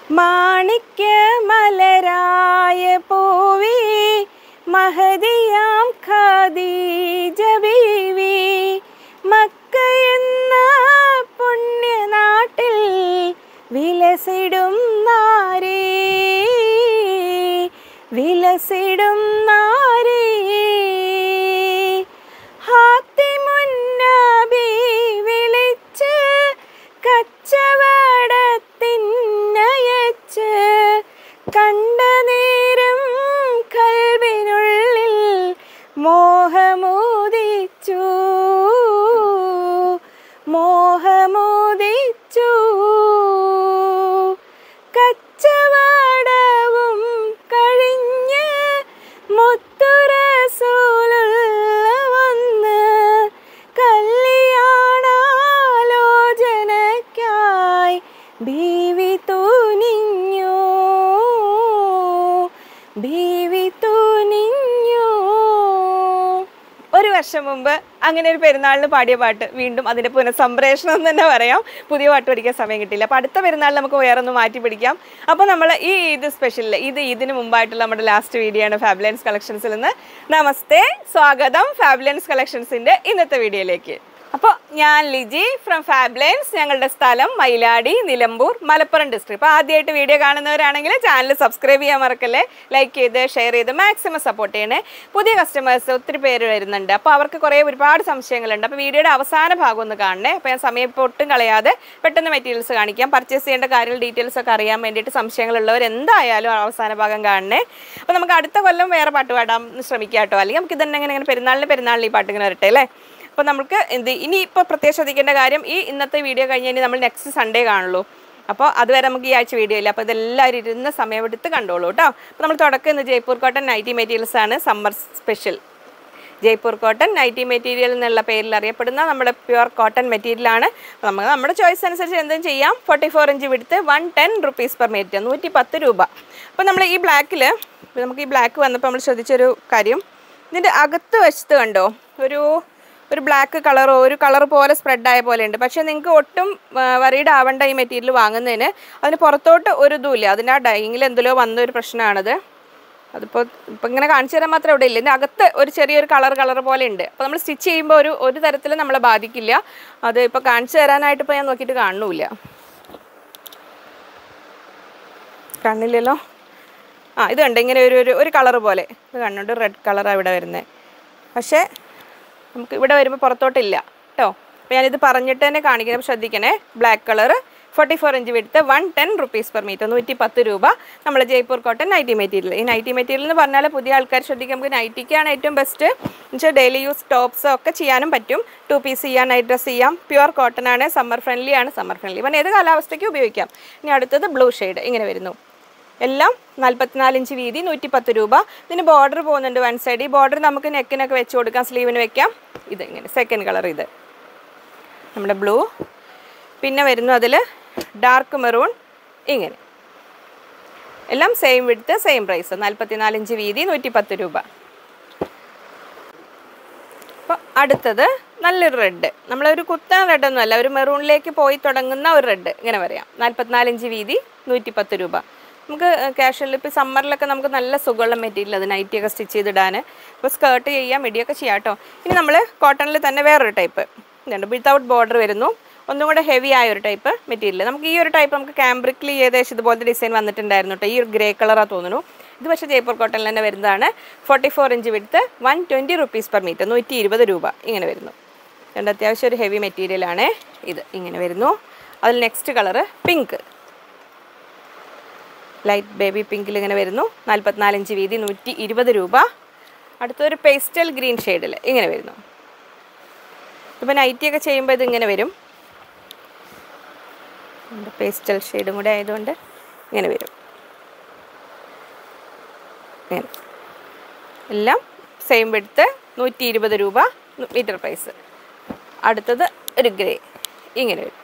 മാണിക്യ മലരായ പൂവി മഹതിയാം ഖദീജ ബീവി മക്ക എന്ന പുണ്യനാട്ടിൽ വിലസിടും നാരേ വിലസിടും നാരേ ഹാത്തിമുന്നബി വിളിച്ച് കച്ചവടത്തിനയച്ച് കണ്ട നേരം കൽവിനുള്ളിൽ മോഹമോദിച്ചു മോഹമോദിച്ചു കച്ചവടവും കഴിഞ്ഞ് മുത്തുറസൂലുള്ള വന്ന് കല്യാണാലോചനയ്ക്കായി ബീവി തുനിഞ്ഞു ബീവി തുനിഞ്ഞു ഒരു വർഷം മുമ്പ് അങ്ങനെ ഒരു പെരുന്നാളിന് പാടിയ പാട്ട് വീണ്ടും അതിൻ്റെ പുനഃസംപ്രേഷണം എന്ന് തന്നെ പറയാം പുതിയ പാട്ട് പഠിക്കാൻ സമയം കിട്ടില്ല അപ്പോൾ അടുത്ത പെരുന്നാളിൽ നമുക്ക് വേറെ ഒന്ന് മാറ്റി പിടിക്കാം അപ്പോൾ നമ്മൾ ഈ ഇത് സ്പെഷ്യലിൽ ഇത് ഇതിന് മുമ്പായിട്ടുള്ള നമ്മുടെ ലാസ്റ്റ് വീഡിയോ ആണ് ഫാബുലൻസ് കളക്ഷൻസിൽ നിന്ന് നമസ്തേ സ്വാഗതം ഫാബുലൻസ് കളക്ഷൻസിൻ്റെ ഇന്നത്തെ വീഡിയോയിലേക്ക് അപ്പോൾ ഞാൻ ലിജി ഫ്രം ഫാബ്ലൈൻസ് ഞങ്ങളുടെ സ്ഥലം മയിലാടി നിലമ്പൂർ മലപ്പുറം ഡിസ്ട്രിക്ട് അപ്പോൾ ആദ്യമായിട്ട് വീഡിയോ കാണുന്നവരാണെങ്കിൽ ചാനൽ സബ്സ്ക്രൈബ് ചെയ്യാൻ മറക്കല്ലേ ലൈക്ക് ചെയ്ത് ഷെയർ ചെയ്ത് മാക്സിമം സപ്പോർട്ട് ചെയ്യണേ പുതിയ കസ്റ്റമേഴ്സ് ഒത്തിരി പേര് വരുന്നുണ്ട് അപ്പോൾ അവർക്ക് കുറേ ഒരുപാട് സംശയങ്ങളുണ്ട് അപ്പോൾ വീഡിയോയുടെ അവസാന ഭാഗം ഒന്ന് കാണണേ അപ്പോൾ ഞാൻ സമയം ഇപ്പോൾ ഒട്ടും കളയാതെ പെട്ടെന്ന് മെറ്റീരിയൽസ് കാണിക്കാം പർച്ചേസ് ചെയ്യേണ്ട കാര്യങ്ങൾ ഡീറ്റെയിൽസ് ഒക്കെ അറിയാൻ വേണ്ടിയിട്ട് സംശയങ്ങളുള്ളവർ എന്തായാലും അവസാന ഭാഗം കാണണേ അപ്പോൾ നമുക്ക് അടുത്ത കൊല്ലം വേറെ പാട്ട് പാടാൻ ശ്രമിക്കാം കേട്ടോ അല്ലെങ്കിൽ നമുക്ക് ഇതന്നെ ഇങ്ങനെ ഇങ്ങനെ പെരുന്നാളിന് പെരുന്നാളിന് ഈ പാട്ട് ഇങ്ങനെ വരട്ടെ അല്ലേ അപ്പോൾ നമുക്ക് എന്ത് ഇനി ഇപ്പോൾ പ്രത്യേകം ശ്രദ്ധിക്കേണ്ട കാര്യം ഈ ഇന്നത്തെ വീഡിയോ കഴിഞ്ഞ് ഇനി നമ്മൾ നെക്സ്റ്റ് സൺഡേ കാണുള്ളൂ അപ്പോൾ അതുവരെ നമുക്ക് ഈ ആഴ്ച വീഡിയോ ഇല്ല അപ്പോൾ ഇതെല്ലാവരും ഇരുന്ന് സമയമെടുത്ത് കണ്ടോളൂ കേട്ടോ അപ്പോൾ നമ്മൾ തുടക്കം ഇന്ന് ജയ്പൂർ കോട്ടൺ നൈറ്റി മെറ്റീരിയൽസ് ആണ് summer special Jaipur cotton nighty material എന്നുള്ള പേരിൽ അറിയപ്പെടുന്ന നമ്മുടെ പ്യുവർ കോട്ടൺ മെറ്റീരിയലാണ് അപ്പോൾ നമുക്ക് നമ്മുടെ ചോയ്സ് അനുസരിച്ച് എന്തും ചെയ്യാം forty four inch width one ten rupees per metre നൂറ്റി പത്ത് രൂപ അപ്പോൾ നമ്മൾ ഈ ബ്ലാക്കിൽ നമുക്ക് ഈ ബ്ലാക്ക് വന്നപ്പോൾ നമ്മൾ ശ്രദ്ധിച്ചൊരു കാര്യം ഇതിൻ്റെ അകത്ത് വശത്ത് കണ്ടോ ഒരു ഒരു ബ്ലാക്ക് കളറോ ഒരു കളർ പോലെ സ്പ്രെഡ് ആയ പോലെ ഉണ്ട് പക്ഷേ നിങ്ങൾക്ക് ഒട്ടും വറീഡ് ആവേണ്ട ഈ മെറ്റീരിയൽ വാങ്ങുന്നതിന് അതിന് പുറത്തോട്ട് ഒരു ഇതുമില്ല അതിൻ്റെ ആ ഡൈയിങ്ങിൽ എന്തെല്ലോ വന്ന ഒരു പ്രശ്നമാണത് അതിപ്പോൾ ഇപ്പം ഇങ്ങനെ കാണിച്ചു തരാൻ മാത്രമേ ഇവിടെ ഇല്ല ഇതിൻ്റെ അകത്ത് ഒരു ചെറിയൊരു കളർ കളർ പോലെ ഉണ്ട് അപ്പോൾ നമ്മൾ സ്റ്റിച്ച് ചെയ്യുമ്പോൾ ഒരു ഒരു തരത്തിലും നമ്മളെ ബാധിക്കില്ല അത് ഇപ്പോൾ കാണിച്ചു തരാനായിട്ട് ഇപ്പോൾ ഞാൻ നോക്കിയിട്ട് കാണുന്നില്ല കണ്ണില്ലല്ലോ ആ ഇത് കണ്ട് ഇങ്ങനെ ഒരു ഒരു ഒരു കളർ പോലെ ഇത് കണ്ണുണ്ട് റെഡ് കളറാണ് ഇവിടെ വരുന്നത് പക്ഷേ നമുക്ക് ഇവിടെ വരുമ്പോൾ പുറത്തോട്ടില്ല കേട്ടോ അപ്പോൾ ഞാനിത് പറഞ്ഞിട്ട് തന്നെ കാണിക്കുന്നത് ശ്രദ്ധിക്കണേ black colour forty four inch width one ten rupees per metre നൂറ്റി പത്ത് രൂപ നമ്മൾ ജയ്പൂർ കോട്ടൺ നൈറ്റി മെറ്റീരിയൽ ഈ നൈറ്റി മെറ്റീരിയൽ എന്ന് പറഞ്ഞാൽ പുതിയ ആൾക്കാർ ശ്രദ്ധിക്കാം നമുക്ക് നൈറ്റിക്കാണ് ഏറ്റവും ബെസ്റ്റ് എന്നുവെച്ചാൽ ഡെയിലി യൂസ് ടോപ്സ് ഒക്കെ ചെയ്യാനും പറ്റും ടു പീസ് ചെയ്യാം നൈറ്റ് ഡ്രസ് ചെയ്യാം പ്യുവർ കോട്ടൺ ആണ് സമ്മർ ഫ്രണ്ട്ലി ആണ് സമ്മർ ഫ്രണ്ട്ലി ഇവൻ ഏത് കാലാവസ്ഥയ്ക്ക് ഉപയോഗിക്കാം ഇനി അടുത്തത് ബ്ലൂ ഷെയ്ഡ് ഇങ്ങനെ വരുന്നു എല്ലാം നാൽപ്പത്തിനാല് ഇഞ്ച് വീതി നൂറ്റി പത്ത് രൂപ ഇതിന് ബോർഡർ പോകുന്നുണ്ട് വൺ സൈഡ് ഈ ബോർഡർ നമുക്ക് നെക്കിനൊക്കെ വെച്ച് കൊടുക്കാം സ്ലീവിന് വെക്കാം ഇത് ഇങ്ങനെ സെക്കൻഡ് കളർ ഇത് നമ്മുടെ ബ്ലൂ പിന്നെ വരുന്നു അതിൽ ഡാർക്ക് മെറൂൺ ഇങ്ങനെ എല്ലാം സെയിം വിടുത്ത് സെയിം പ്രൈസ് നാൽപ്പത്തിനാല് ഇഞ്ച് വീതി നൂറ്റി പത്ത് രൂപ അപ്പോൾ അടുത്തത് നല്ലൊരു റെഡ് നമ്മളൊരു കുത്തൻ റെഡൊന്നും അല്ല ഒരു മെറൂണിലേക്ക് പോയി തുടങ്ങുന്ന ഒരു റെഡ് ഇങ്ങനെ പറയാം നാൽപ്പത്തിനാല് ഇഞ്ച് വീതി നൂറ്റി പത്ത് രൂപ നമുക്ക് കാഷ്വൽ ഇപ്പോൾ സമ്മറിലൊക്കെ നമുക്ക് നല്ല സുഖമുള്ള മെറ്റീരിയൽ അത് നൈറ്റിയൊക്കെ സ്റ്റിച്ച് ചെയ്തിടാൻ ഇപ്പോൾ സ്കേർട്ട് ചെയ്യാം മിഡിയൊക്കെ ചെയ്യാം കേട്ടോ ഇനി നമ്മൾ കോട്ടണിൽ തന്നെ വേറൊരു ടൈപ്പ് ഇതുണ്ട് വിത്തൗട്ട് ബോർഡർ വരുന്നു ഒന്നും കൂടെ ഹെവി ആയ ഒരു ടൈപ്പ് മെറ്റീരിയൽ നമുക്ക് ഈ ഒരു ടൈപ്പ് നമുക്ക് ക്യാമ്പ്രിക്കിൽ ഏകദേശം ഇതുപോലത്തെ ഡിസൈൻ വന്നിട്ടുണ്ടായിരുന്നു കേട്ടോ ഈ ഒരു ഗ്രേ കളറാണ് തോന്നുന്നു ഇത് പക്ഷേ ജയ്പൂർ കോട്ടണിൽ തന്നെ വരുന്നതാണ് forty four inch width one twenty rupees per metre നൂറ്റി ഇരുപത് രൂപ ഇങ്ങനെ വരുന്നു രണ്ട് അത്യാവശ്യം ഒരു ഹെവി മെറ്റീരിയലാണ് ഇത് ഇങ്ങനെ വരുന്നു അതിൽ next colour pink light baby പിങ്കിൽ ഇങ്ങനെ വരുന്നു നാൽപ്പത്തിനാല് ഇഞ്ച് വീതി നൂറ്റി ഇരുപത് രൂപ അടുത്തൊരു പേസ്റ്റൽ ഗ്രീൻ ഷെയ്ഡിൽ ഇങ്ങനെ വരുന്നു ഇപ്പോൾ നൈറ്റിയൊക്കെ ചെയ്യുമ്പോൾ ഇത് ഇങ്ങനെ വരും പേസ്റ്റൽ ഷെയ്ഡും കൂടെ ആയതുകൊണ്ട് ഇങ്ങനെ വരും ഇങ്ങനെ എല്ലാം സെയിം വെടുത്ത് നൂറ്റി ഇരുപത് രൂപ മീറ്റർ പ്രൈസ് അടുത്തത് ഒരു ഗ്രേ ഇങ്ങനെ വരും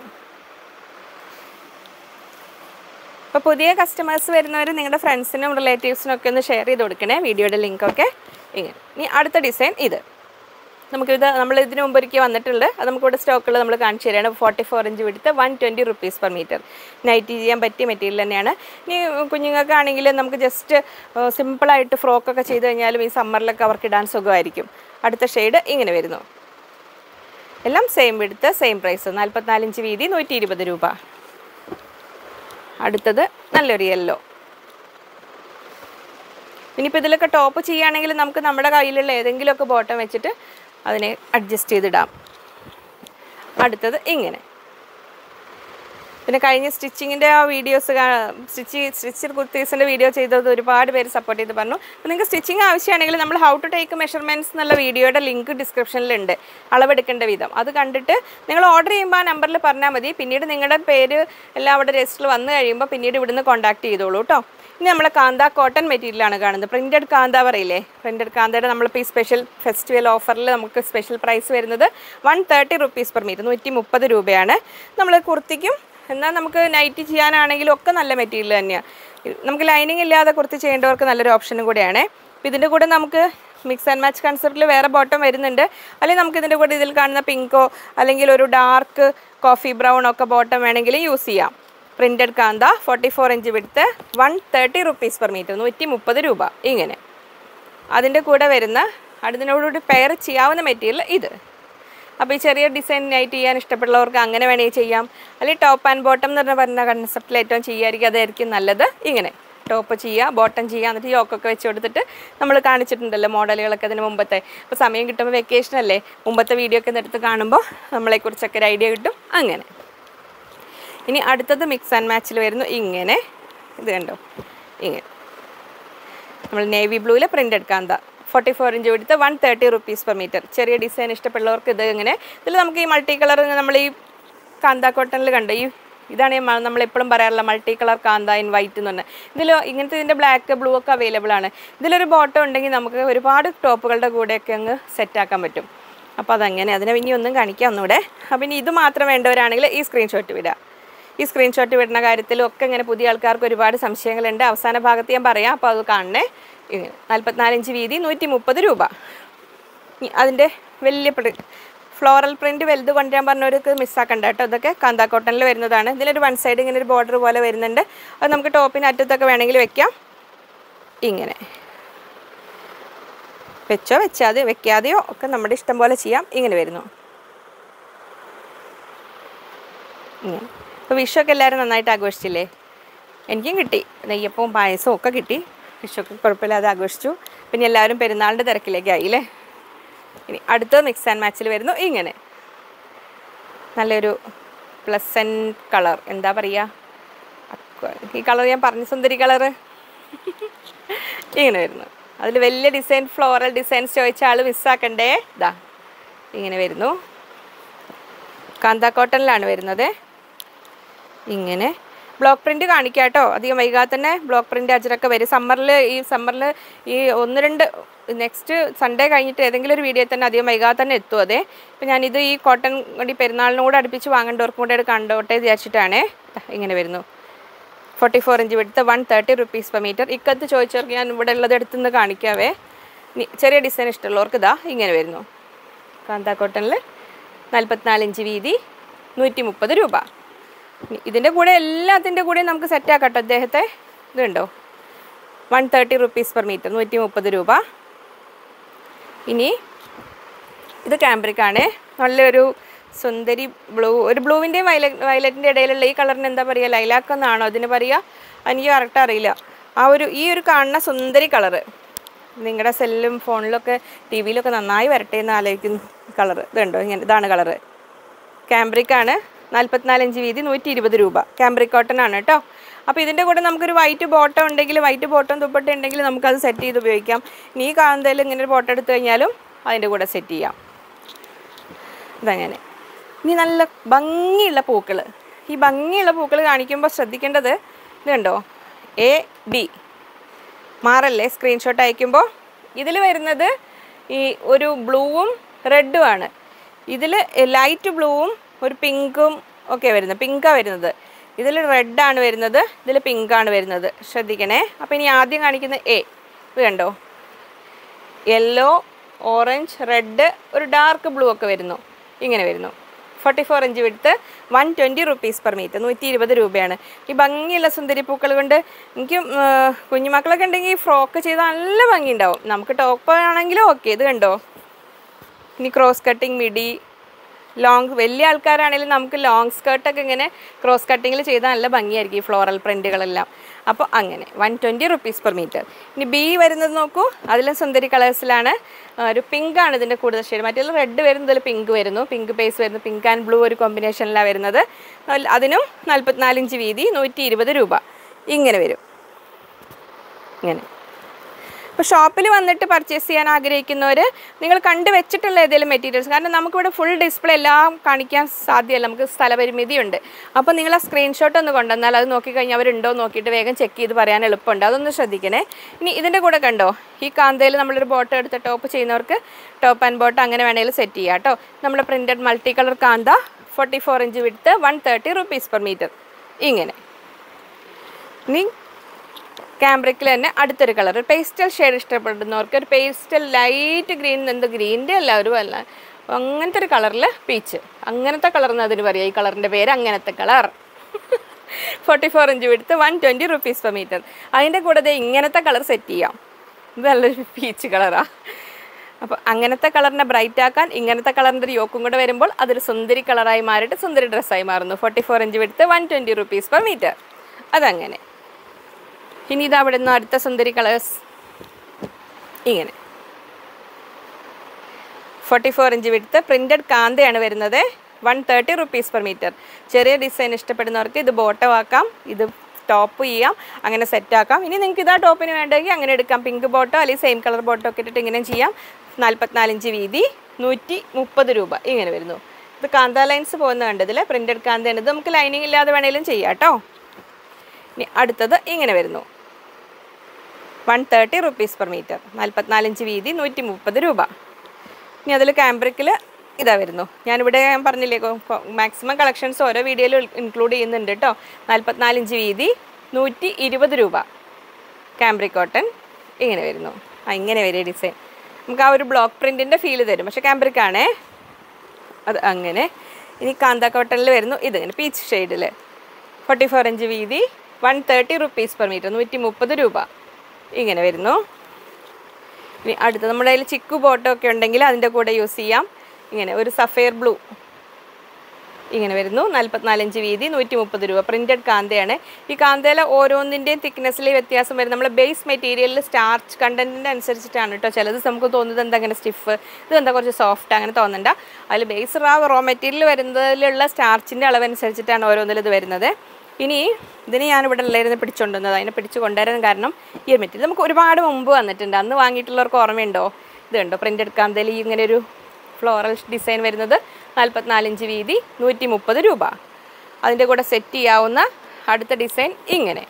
അപ്പോൾ പുതിയ കസ്റ്റമേഴ്സ് വരുന്നവർ നിങ്ങളുടെ ഫ്രണ്ട്സിനും റിലേറ്റീവ്സിനും ഒക്കെ ഒന്ന് ഷെയർ ചെയ്ത് കൊടുക്കണേ വീഡിയോയുടെ ലിങ്കൊക്കെ ഇങ്ങനെ ഇനി അടുത്ത ഡിസൈൻ ഇത് നമുക്കിത് നമ്മൾ ഇതിന് മുമ്പ് ഒരിക്കൽ വന്നിട്ടുണ്ട് അത് നമുക്കിവിടെ സ്റ്റോക്കുകൾ നമ്മൾ കാണിച്ചു തരികയാണ് forty four inch width one twenty rupees per metre night ചെയ്യാൻ പറ്റിയ മെറ്റീരിയൽ തന്നെയാണ് ഇനി കുഞ്ഞുങ്ങൾക്കാണെങ്കിൽ നമുക്ക് ജസ്റ്റ് സിമ്പിളായിട്ട് ഫ്രോക്കൊക്കെ ചെയ്ത് കഴിഞ്ഞാലും ഈ സമ്മറിലൊക്കെ അവർക്ക് ഇടാൻ സുഖമായിരിക്കും അടുത്ത ഷെയ്ഡ് ഇങ്ങനെ വരുന്നു എല്ലാം സെയിം വിടുത്ത് സെയിം പ്രൈസ് നാൽപ്പത്തിനാല് ഇഞ്ച് വീതി നൂറ്റി ഇരുപത് രൂപ അടുത്തത് നല്ലൊരു യെല്ലോ ഇനിയിപ്പോൾ ഇതിലൊക്കെ ടോപ്പ് ചെയ്യുകയാണെങ്കിൽ നമുക്ക് നമ്മുടെ കയ്യിലുള്ള ഏതെങ്കിലുമൊക്കെ ബോട്ടം വെച്ചിട്ട് അതിനെ അഡ്ജസ്റ്റ് ചെയ്തിടാം അടുത്തത് ഇങ്ങനെ പിന്നെ കഴിഞ്ഞ സ്റ്റിച്ചിങ്ങിൻ്റെ ആ വീഡിയോസ് സ്റ്റിച്ച് സ്റ്റിച്ച് കുർത്തീസിൻ്റെ വീഡിയോ ചെയ്തത് ഒരുപാട് പേര് സപ്പോർട്ട് ചെയ്ത് പറഞ്ഞു അപ്പോൾ നിങ്ങൾക്ക് സ്റ്റിച്ചിങ് ആവശ്യമാണെങ്കിൽ നമ്മൾ ഹൗ ടു ടേക്ക് മെഷർമെൻറ്റ്സ് എന്നുള്ള വീഡിയോയുടെ ലിങ്ക് ഡിസ്ക്രിപ്ഷനിലുണ്ട് അളവെടുക്കേണ്ട വിധം അത് കണ്ടിട്ട് നിങ്ങൾ ഓർഡർ ചെയ്യുമ്പോൾ ആ നമ്പറിൽ പറഞ്ഞാൽ മതി പിന്നീട് നിങ്ങളുടെ പേര് എല്ലാം അവിടെ രജിസ്റ്ററിൽ വന്നു കഴിയുമ്പോൾ പിന്നീട് ഇവിടുന്ന് കോൺടാക്ട് ചെയ്തോളൂ കേട്ടോ ഇനി നമ്മൾ കാന്ത കോട്ടൺ മെറ്റീരിയലാണ് കാണുന്നത് പ്രിൻറ്റഡ് കാന്ത പറയില്ലേ പ്രിൻറ്റഡ് കാന്തയുടെ നമ്മളിപ്പോൾ ഈ സ്പെഷ്യൽ ഫെസ്റ്റിവൽ ഓഫറിൽ നമുക്ക് സ്പെഷ്യൽ പ്രൈസ് വരുന്നത് one thirty rupees per metre നൂറ്റി മുപ്പത് രൂപയാണ് നമ്മൾ കുർത്തിക്കും എന്നാൽ നമുക്ക് നൈറ്റ് ചെയ്യാനാണെങ്കിലും ഒക്കെ നല്ല മെറ്റീരിയൽ തന്നെയാണ് നമുക്ക് ലൈനിങ് ഇല്ലാതെ കുർത്തി ചെയ്യേണ്ടവർക്ക് നല്ലൊരു ഓപ്ഷനും കൂടെയാണ് അപ്പോൾ ഇതിൻ്റെ കൂടെ നമുക്ക് മിക്സ് ആൻഡ് മാച്ച് കൺസെപ്റ്റിൽ വേറെ ബോട്ടം വരുന്നുണ്ട് അല്ലെങ്കിൽ നമുക്ക് ഇതിൻ്റെ കൂടെ ഇതിൽ കാണുന്ന പിങ്കോ അല്ലെങ്കിൽ ഒരു ഡാർക്ക് കോഫി ബ്രൗൺ ഒക്കെ ബോട്ടം വേണമെങ്കിൽ യൂസ് ചെയ്യാം printed kantha forty four inch width one thirty rupees per metre നൂറ്റി മുപ്പത് രൂപ ഇങ്ങനെ അതിൻ്റെ കൂടെ വരുന്ന അതിനോടുകൂടി പെയർ ചെയ്യാവുന്ന മെറ്റീരിയൽ ഇത് അപ്പോൾ ഈ ചെറിയ ഡിസൈൻ നൈറ്റ് ചെയ്യാൻ ഇഷ്ടപ്പെടുന്നവർക്ക് അങ്ങനെ വേണമെങ്കിൽ ചെയ്യാം അല്ലെങ്കിൽ ടോപ്പ് ആൻഡ് ബോട്ടം എന്ന് പറഞ്ഞ പറഞ്ഞ കൺസെപ്റ്റിൽ ഏറ്റവും ചെയ്യായിരിക്കും അതായിരിക്കും നല്ലത് ഇങ്ങനെ ടോപ്പ് ചെയ്യുക ബോട്ടം ചെയ്യുക എന്നിട്ട് യോക്കൊക്കെ വെച്ച് കൊടുത്തിട്ട് നമ്മൾ കാണിച്ചിട്ടുണ്ടല്ലോ മോഡലുകളൊക്കെ അതിന് മുമ്പത്തെ ഇപ്പോൾ സമയം കിട്ടുമ്പോൾ വെക്കേഷൻ അല്ലേ മുമ്പത്തെ വീഡിയോ ഒക്കെ എടുത്ത് കാണുമ്പോൾ നമ്മളെക്കുറിച്ചൊക്കെ ഒരു ഐഡിയ കിട്ടും അങ്ങനെ ഇനി അടുത്തത് മിക്സ് ആൻഡ് മാച്ചിൽ വരുന്നു ഇങ്ങനെ ഇത് കണ്ടോ ഇങ്ങനെ നമ്മൾ നേവി ബ്ലൂവിൽ പ്രിൻ്റ് എടുക്കാന്ത ഫോർട്ടി ഫോർ ഇഞ്ച് എടുത്ത് one thirty rupees per metre ചെറിയ ഡിസൈൻ ഇഷ്ടപ്പെടുന്നവർക്ക് ഇത് ഇങ്ങനെ ഇതിൽ നമുക്ക് ഈ മൾട്ടി കളർ നമ്മൾ ഈ കാന്ത കോട്ടണിൽ കണ്ട ഈ ഇതാണ് ഈ മ- നമ്മളെപ്പോഴും പറയാറുള്ള multi colour kantha in white എന്ന് പറഞ്ഞാൽ ഇതിൽ ഇങ്ങനത്തെ ഇതിൻ്റെ ബ്ലാക്ക് ബ്ലൂ ഒക്കെ അവൈലബിൾ ആണ് ഇതിലൊരു ബോട്ടം ഉണ്ടെങ്കിൽ നമുക്ക് ഒരുപാട് ടോപ്പുകളുടെ കൂടെയൊക്കെ അങ്ങ് സെറ്റാക്കാൻ പറ്റും അപ്പോൾ അതങ്ങനെ അതിനെ ഇനി ഒന്നും കാണിക്കാം ഒന്നുകൂടെ അപ്പം ഇനി ഇത് മാത്രം വേണ്ടവരാണെങ്കിൽ ഈ സ്ക്രീൻഷോട്ട് വിടുക ഈ സ്ക്രീൻഷോട്ട് വിടുന്ന കാര്യത്തിലും ഒക്കെ ഇങ്ങനെ പുതിയ ആൾക്കാർക്ക് ഒരുപാട് സംശയങ്ങളുണ്ട് അവസാന ഭാഗത്ത് ഞാൻ പറയാം അപ്പോൾ അത് കാണണേ ഇങ്ങനെ നാൽപ്പത്തിനാല് ഇഞ്ച് വീതി നൂറ്റി മുപ്പത് രൂപ ഇനി അതിൻ്റെ വലിയ പ്രി ഫ്ലോറൽ പ്രിൻറ്റ് വലുത് കൊണ്ടുവരാൻ പറഞ്ഞവർക്ക് മിസ്സാക്കണ്ട കേട്ടോ ഇതൊക്കെ കാന്താ കോട്ടണിൽ വരുന്നതാണ് ഇതിലൊരു വൺ സൈഡ് ഇങ്ങനെ ഒരു ബോർഡർ പോലെ വരുന്നുണ്ട് അത് നമുക്ക് ടോപ്പിന് അറ്റത്തൊക്കെ വേണമെങ്കിൽ വെക്കാം ഇങ്ങനെ വെച്ചോ വെച്ചാതെ വെക്കാതെയോ ഒക്കെ നമ്മുടെ ഇഷ്ടം പോലെ ചെയ്യാം ഇങ്ങനെ വരുന്നു ഇങ്ങനെ അപ്പോൾ വിഷുവൊക്കെ എല്ലാവരും നന്നായിട്ട് ആഘോഷിച്ചില്ലേ എനിക്കും കിട്ടി നെയ്യപ്പവും പായസവും ഒക്കെ കിട്ടി വിഷുവൊക്കെ കുഴപ്പമില്ലാതെ ആഘോഷിച്ചു പിന്നെ എല്ലാവരും പെരുന്നാളിൻ്റെ തിരക്കിലേക്ക് ആയില്ലേ ഇനി അടുത്ത മിക്സ് ആൻഡ് മാച്ചിൽ വരുന്നു ഇങ്ങനെ നല്ലൊരു പ്ലസൻ കളർ എന്താ പറയുക അക്വ- ഈ കളർ ഞാൻ പറഞ്ഞു സുന്ദരി കളറ് ഇങ്ങനെ വരുന്നു അതിൽ വലിയ ഡിസൈൻ ഫ്ലോറൽ ഡിസൈൻസ് ചോദിച്ച ആൾ മിസ്സാക്കണ്ടേ ഇതാ ഇങ്ങനെ വരുന്നു കാന്ത കോട്ടണിലാണ് വരുന്നത് ഇങ്ങനെ ബ്ലോക്ക് പ്രിന്റ് കാണിക്കാം കേട്ടോ അധികം വൈകാതെ തന്നെ ബ്ലോക്ക് പ്രിന്റ് അജറൊക്കെ വരും സമ്മറിൽ ഈ സമ്മറിൽ ഈ ഒന്ന് രണ്ട് നെക്സ്റ്റ് സൺഡേ കഴിഞ്ഞിട്ട് ഏതെങ്കിലും ഒരു വീഡിയോ തന്നെ അധികം വൈകാതെ തന്നെ എത്തും അതെ ഇപ്പം ഞാനിത് ഈ കോട്ടൺ കൂടി പെരുന്നാളിനോട് അടുപ്പിച്ച് വാങ്ങേണ്ടവർക്കും കൂടെ കണ്ടോട്ടെ വിചാരിച്ചിട്ടാണേ ദാ ഇങ്ങനെ വരുന്നു forty four inch width one thirty rupees per metre ikat ചോദിച്ചവർക്ക് ഞാൻ ഇവിടെ ഉള്ളത് എടുത്തുനിന്ന് കാണിക്കാവേ ഇനി ചെറിയ ഡിസൈൻ ഇഷ്ടമുള്ളവർക്ക് ഇതാ ഇങ്ങനെ വരുന്നു കാന്താ കോട്ടണിൽ നാൽപ്പത്തിനാല് ഇഞ്ച് വീതി നൂറ്റി മുപ്പത് രൂപ ഇനി ഇതിൻ്റെ കൂടെ എല്ലാത്തിൻ്റെ കൂടെയും നമുക്ക് സെറ്റാക്കാം കേട്ടോ അദ്ദേഹത്തെ ഇതുണ്ടോ one thirty rupees per metre നൂറ്റി മുപ്പത് രൂപ ഇനി ഇത് ക്യാമ്പ്രിക് ആണ് നല്ലൊരു സുന്ദരി ബ്ലൂ ഒരു ബ്ലൂവിൻ്റെയും വയല വയലറ്റിൻ്റെ ഇടയിലുള്ള ഈ കളറിന് എന്താ പറയുക ലൈലാക്ക് എന്നാണോ അതിന് പറയുക എനിക്ക് കറക്റ്റ് അറിയില്ല ആ ഒരു ഈ ഒരു കാണുന്ന സുന്ദരി കളറ് നിങ്ങളുടെ സെല്ലും ഫോണിലൊക്കെ ടി വിയിലൊക്കെ നന്നായി വരട്ടെ എന്ന് ആലോചിക്കുന്ന കളറ് ഇതുണ്ടോ ഇങ്ങനെ ഇതാണ് കളറ് ക്യാമ്പ്രിക് ആണ് നാൽപ്പത്തിനാല് ഇഞ്ച് വീതി നൂറ്റി ഇരുപത് രൂപ ക്യാമ്പ്രിക് കോട്ടൺ ആണ് കേട്ടോ അപ്പോൾ ഇതിൻ്റെ കൂടെ നമുക്കൊരു വൈറ്റ് ബോട്ടം ഉണ്ടെങ്കിൽ വൈറ്റ് ബോട്ടം ദുപ്പട്ട ഉണ്ടെങ്കിൽ നമുക്കത് സെറ്റ് ചെയ്ത് ഉപയോഗിക്കാം ഇനി ഈ കാണുന്നതിൽ ഇങ്ങനെ ഒരു ബോട്ടം എടുത്തു കഴിഞ്ഞാലും അതിൻ്റെ കൂടെ സെറ്റ് ചെയ്യാം ഇതങ്ങനെ ഇനി നല്ല ഭംഗിയുള്ള പൂക്കൾ ഈ ഭംഗിയുള്ള പൂക്കൾ കാണിക്കുമ്പോൾ ശ്രദ്ധിക്കേണ്ടത് ഇത് കണ്ടോ എ ബി മാറല്ലേ സ്ക്രീൻഷോട്ട് അയക്കുമ്പോൾ ഇതിൽ വരുന്നത് ഈ ഒരു ബ്ലൂവും റെഡും ആണ് ഇതിൽ ലൈറ്റ് ബ്ലൂവും ഒരു പിങ്കും ഒക്കെ വരുന്നത് പിങ്കാണ് വരുന്നത് ഇതിൽ റെഡാണ് വരുന്നത് ഇതിൽ പിങ്കാണ് വരുന്നത് ശ്രദ്ധിക്കണേ അപ്പോൾ ഇനി ആദ്യം കാണിക്കുന്ന എ ഇത് കണ്ടോ യെല്ലോ ഓറഞ്ച് റെഡ് ഒരു ഡാർക്ക് ബ്ലൂ ഒക്കെ വരുന്നു ഇങ്ങനെ വരുന്നു forty four inch width one twenty rupees per metre നൂറ്റി ഇരുപത് രൂപയാണ് ഈ ഭംഗിയുള്ള സുന്ദരി പൂക്കൾ കൊണ്ട് എനിക്ക് ഉം, ആ, കുഞ്ഞുമക്കളൊക്കെ ഉണ്ടെങ്കിൽ ഫ്രോക്ക് ചെയ്താൽ നല്ല ഭംഗി ഉണ്ടാവും നമുക്ക് ടോപ്പ് ആണെങ്കിലും ഓക്കെ ഇത് കണ്ടോ ഇനി ക്രോസ് കട്ടിങ് മിഡി ലോങ് വലിയ ആൾക്കാരാണെങ്കിലും നമുക്ക് ലോങ് സ്കേർട്ടൊക്കെ ഇങ്ങനെ ക്രോസ് കട്ടിങ്ങിൽ ചെയ്താൽ നല്ല ഭംഗിയായിരിക്കും ഈ ഫ്ലോറൽ പ്രിൻറ്റുകളെല്ലാം അപ്പോൾ അങ്ങനെ one twenty rupees per metre ഇനി ബി വരുന്നത് നോക്കൂ അതിലും സുന്ദരി കളേഴ്സിലാണ് ഒരു പിങ്ക് ആണ് ഇതിൻ്റെ കൂടുതൽ ഷെയ്ഡ് മറ്റേ റെഡ് വരുന്നതിൽ പിങ്ക് വരുന്നു പിങ്ക് പേസ് വരുന്നു പിങ്ക് ആൻഡ് ബ്ലൂ ഒരു കോമ്പിനേഷനിലാണ് വരുന്നത് അതിൽ- അതിനും നാൽപ്പത്തിനാലിഞ്ച് വീതി നൂറ്റി ഇരുപത് രൂപ ഇങ്ങനെ വരും ഇങ്ങനെ ഇപ്പോൾ ഷോപ്പിൽ വന്നിട്ട് പർച്ചേസ് ചെയ്യാൻ ആഗ്രഹിക്കുന്നവർ നിങ്ങൾ കണ്ടു വെച്ചിട്ടുള്ള ഏതെങ്കിലും മെറ്റീരിയൽസ് കാരണം നമുക്കിവിടെ ഫുൾ ഡിസ്പ്ലേ എല്ലാം കാണിക്കാൻ സാധ്യമല്ല നമുക്ക് സ്ഥലപരിമിതിയുണ്ട് അപ്പോൾ നിങ്ങൾ ആ സ്ക്രീൻഷോട്ട് ഒന്ന് കൊണ്ടുവന്നാൽ അത് നോക്കിക്കഴിഞ്ഞാൽ അവരുണ്ടോ എന്ന് നോക്കിയിട്ട് വേഗം ചെക്ക് ചെയ്ത് പറയാൻ എളുപ്പമുണ്ട് അതൊന്ന് ശ്രദ്ധിക്കണേ ഇനി ഇതിൻ്റെ കൂടെ കണ്ടോ ഈ കാന്തയിൽ നമ്മളൊരു ബോട്ട് എടുത്ത് ടോപ്പ് ചെയ്യുന്നവർക്ക് ടോപ്പ് ആൻഡ് ബോട്ട് അങ്ങനെ വേണമെങ്കിൽ സെറ്റ് ചെയ്യാം കേട്ടോ നമ്മുടെ printed multi colour kantha forty four inch width one thirty rupees per metre ഇങ്ങനെ ഇനി ക്യാമ്പ്രിക്കിൽ തന്നെ അടുത്തൊരു കളർ പേസ്റ്റൽ ഷെയ്ഡ് ഇഷ്ടപ്പെടുന്നവർക്ക് ഒരു പേസ്റ്റൽ ലൈറ്റ് ഗ്രീൻ എന്ത് ഗ്രീൻ്റെ അല്ല ഒരു അല്ല അങ്ങനത്തെ ഒരു കളറിൽ പീച്ച് അങ്ങനത്തെ കളർ എന്ന് അതിന് പറയാം ഈ കളറിൻ്റെ പേര് അങ്ങനത്തെ colour forty four inch width one twenty rupees per metre അതിൻ്റെ കൂടെ ദേ ഇങ്ങനത്തെ കളർ സെറ്റ് ചെയ്യാം ഇത് നല്ലൊരു പീച്ച് കളറാണ് അപ്പോൾ അങ്ങനത്തെ കളറിനെ ബ്രൈറ്റ് ആക്കാൻ ഇങ്ങനത്തെ കളറിൻ്റെ ഒരു യോക്കും കൂടെ വരുമ്പോൾ അതൊരു സുന്ദരി കളറായി മാറിയിട്ട് സുന്ദരി ഡ്രസ്സായി മാറുന്നു forty four inch width one twenty rupees per metre അതങ്ങനെ ഇനി ഇത് അവിടെ നിന്ന് അടുത്ത സുന്ദരി കളേഴ്സ് ഇങ്ങനെ forty four inch width printed കാന്തയാണ് വരുന്നത് one thirty rupees per metre ചെറിയ ഡിസൈൻ ഇഷ്ടപ്പെടുന്നവർക്ക് ഇത് ബോട്ടം ആക്കാം ഇത് ടോപ്പ് ചെയ്യാം അങ്ങനെ സെറ്റ് ആക്കാം ഇനി നിങ്ങൾക്ക് ഇതാ ടോപ്പിന് വേണ്ടെങ്കിൽ അങ്ങനെ എടുക്കാം പിങ്ക് ബോട്ടോ അല്ലെങ്കിൽ സെയിം കളർ ബോട്ടോ ഒക്കെ ഇട്ടിട്ട് ഇങ്ങനെ ചെയ്യാം നാൽപ്പത്തിനാലിഞ്ച് വീതി നൂറ്റി മുപ്പത് രൂപ ഇങ്ങനെ വരുന്നു ഇത് കാന്ത ലൈൻസ് പോകുന്ന കണ്ടതിൽ പ്രിൻറ്റഡ് കാന്തയാണ് ഇത് നമുക്ക് ലൈനിങ് ഇല്ലാതെ വേണേലും ചെയ്യാം കേട്ടോ ഇനി അടുത്തത് ഇങ്ങനെ വരുന്നു one thirty rupees per metre നാൽപ്പത്തിനാലിഞ്ച് വീതി നൂറ്റി മുപ്പത് രൂപ ഇനി അതിൽ കാംബ്രിക്കിൽ ഇതാ വരുന്നു ഞാനിവിടെ ഞാൻ പറഞ്ഞില്ലേ മാക്സിമം കളക്ഷൻസ് ഓരോ വീഡിയോയിൽ ഇൻക്ലൂഡ് ചെയ്യുന്നുണ്ട് കേട്ടോ നാൽപ്പത്തിനാലിഞ്ച് വീതി നൂറ്റി ഇരുപത് രൂപ കാംബ്രിക് കോട്ടൺ ഇങ്ങനെ വരുന്നു ആ ഇങ്ങനെ വരും ഡിസൈൻ നമുക്ക് ആ ഒരു ബ്ലോക്ക് പ്രിൻറ്റിൻ്റെ ഫീൽ തരും പക്ഷേ കാംബ്രിക് ആണേ അത് അങ്ങനെ ഇനി കാന്ത കോട്ടണിൽ വരുന്നു ഇത് ഇങ്ങനെ പീച്ച് ഷെയ്ഡിൽ ഫോർട്ടി ഫോർ ഇഞ്ച് വീതി one thirty rupees per metre നൂറ്റി മുപ്പത് രൂപ ഇങ്ങനെ വരുന്നു ഇനി അടുത്ത നമ്മുടെ കയ്യിൽ ചിക്കു ബോട്ടോ ഒക്കെ ഉണ്ടെങ്കിൽ അതിൻ്റെ കൂടെ യൂസ് ചെയ്യാം ഇങ്ങനെ ഒരു സഫയർ ബ്ലൂ ഇങ്ങനെ വരുന്നു നാൽപ്പത്തിനാലഞ്ച് വീതി നൂറ്റി മുപ്പത് രൂപ പ്രിൻറ്റഡ് കാന്തയാണ് ഈ കാന്തയിലെ ഓരോന്നിൻ്റെയും തിക്നെസ്സിൽ വ്യത്യാസം വരും നമ്മൾ ബേസ് മെറ്റീരിയലിൽ സ്റ്റാർച്ച് കണ്ടൻറ്റിൻ്റെ അനുസരിച്ചിട്ടാണ് കേട്ടോ ചിലത് നമുക്ക് തോന്നുന്നത് എന്താ അങ്ങനെ സ്റ്റിഫ് ഇത് എന്താ കുറച്ച് സോഫ്റ്റ് അങ്ങനെ തോന്നണ്ട അതിൽ ബേസ് റാ റോ മെറ്റീരിയൽ വരുന്നതിലുള്ള സ്റ്റാർച്ചിൻ്റെ അളവനുസരിച്ചിട്ടാണ് ഓരോന്നിൽ ഇത് വരുന്നത് ഇനി ഇതിന് ഞാനിവിടെ ഉള്ളായിരുന്നു പിടിച്ചുകൊണ്ടുവന്നത് അതിനെ പിടിച്ചു കൊണ്ടുവരാൻ കാരണം ഈ ഒരു മെറ്റീരിയൽ നമുക്ക് ഒരുപാട് മുമ്പ് വന്നിട്ടുണ്ട് അന്ന് വാങ്ങിയിട്ടുള്ളവർക്ക് ഓർമ്മയുണ്ടോ ഇത് കണ്ടോ പ്രിൻ്റ് എടുക്കാൻ ഈ ഇങ്ങനെ ഒരു ഫ്ലോറൽ ഡിസൈൻ വരുന്നത് നാൽപ്പത്തിനാലിഞ്ച് വീതി നൂറ്റി മുപ്പത് രൂപ അതിൻ്റെ കൂടെ സെറ്റ് ചെയ്യാവുന്ന അടുത്ത ഡിസൈൻ ഇങ്ങനെ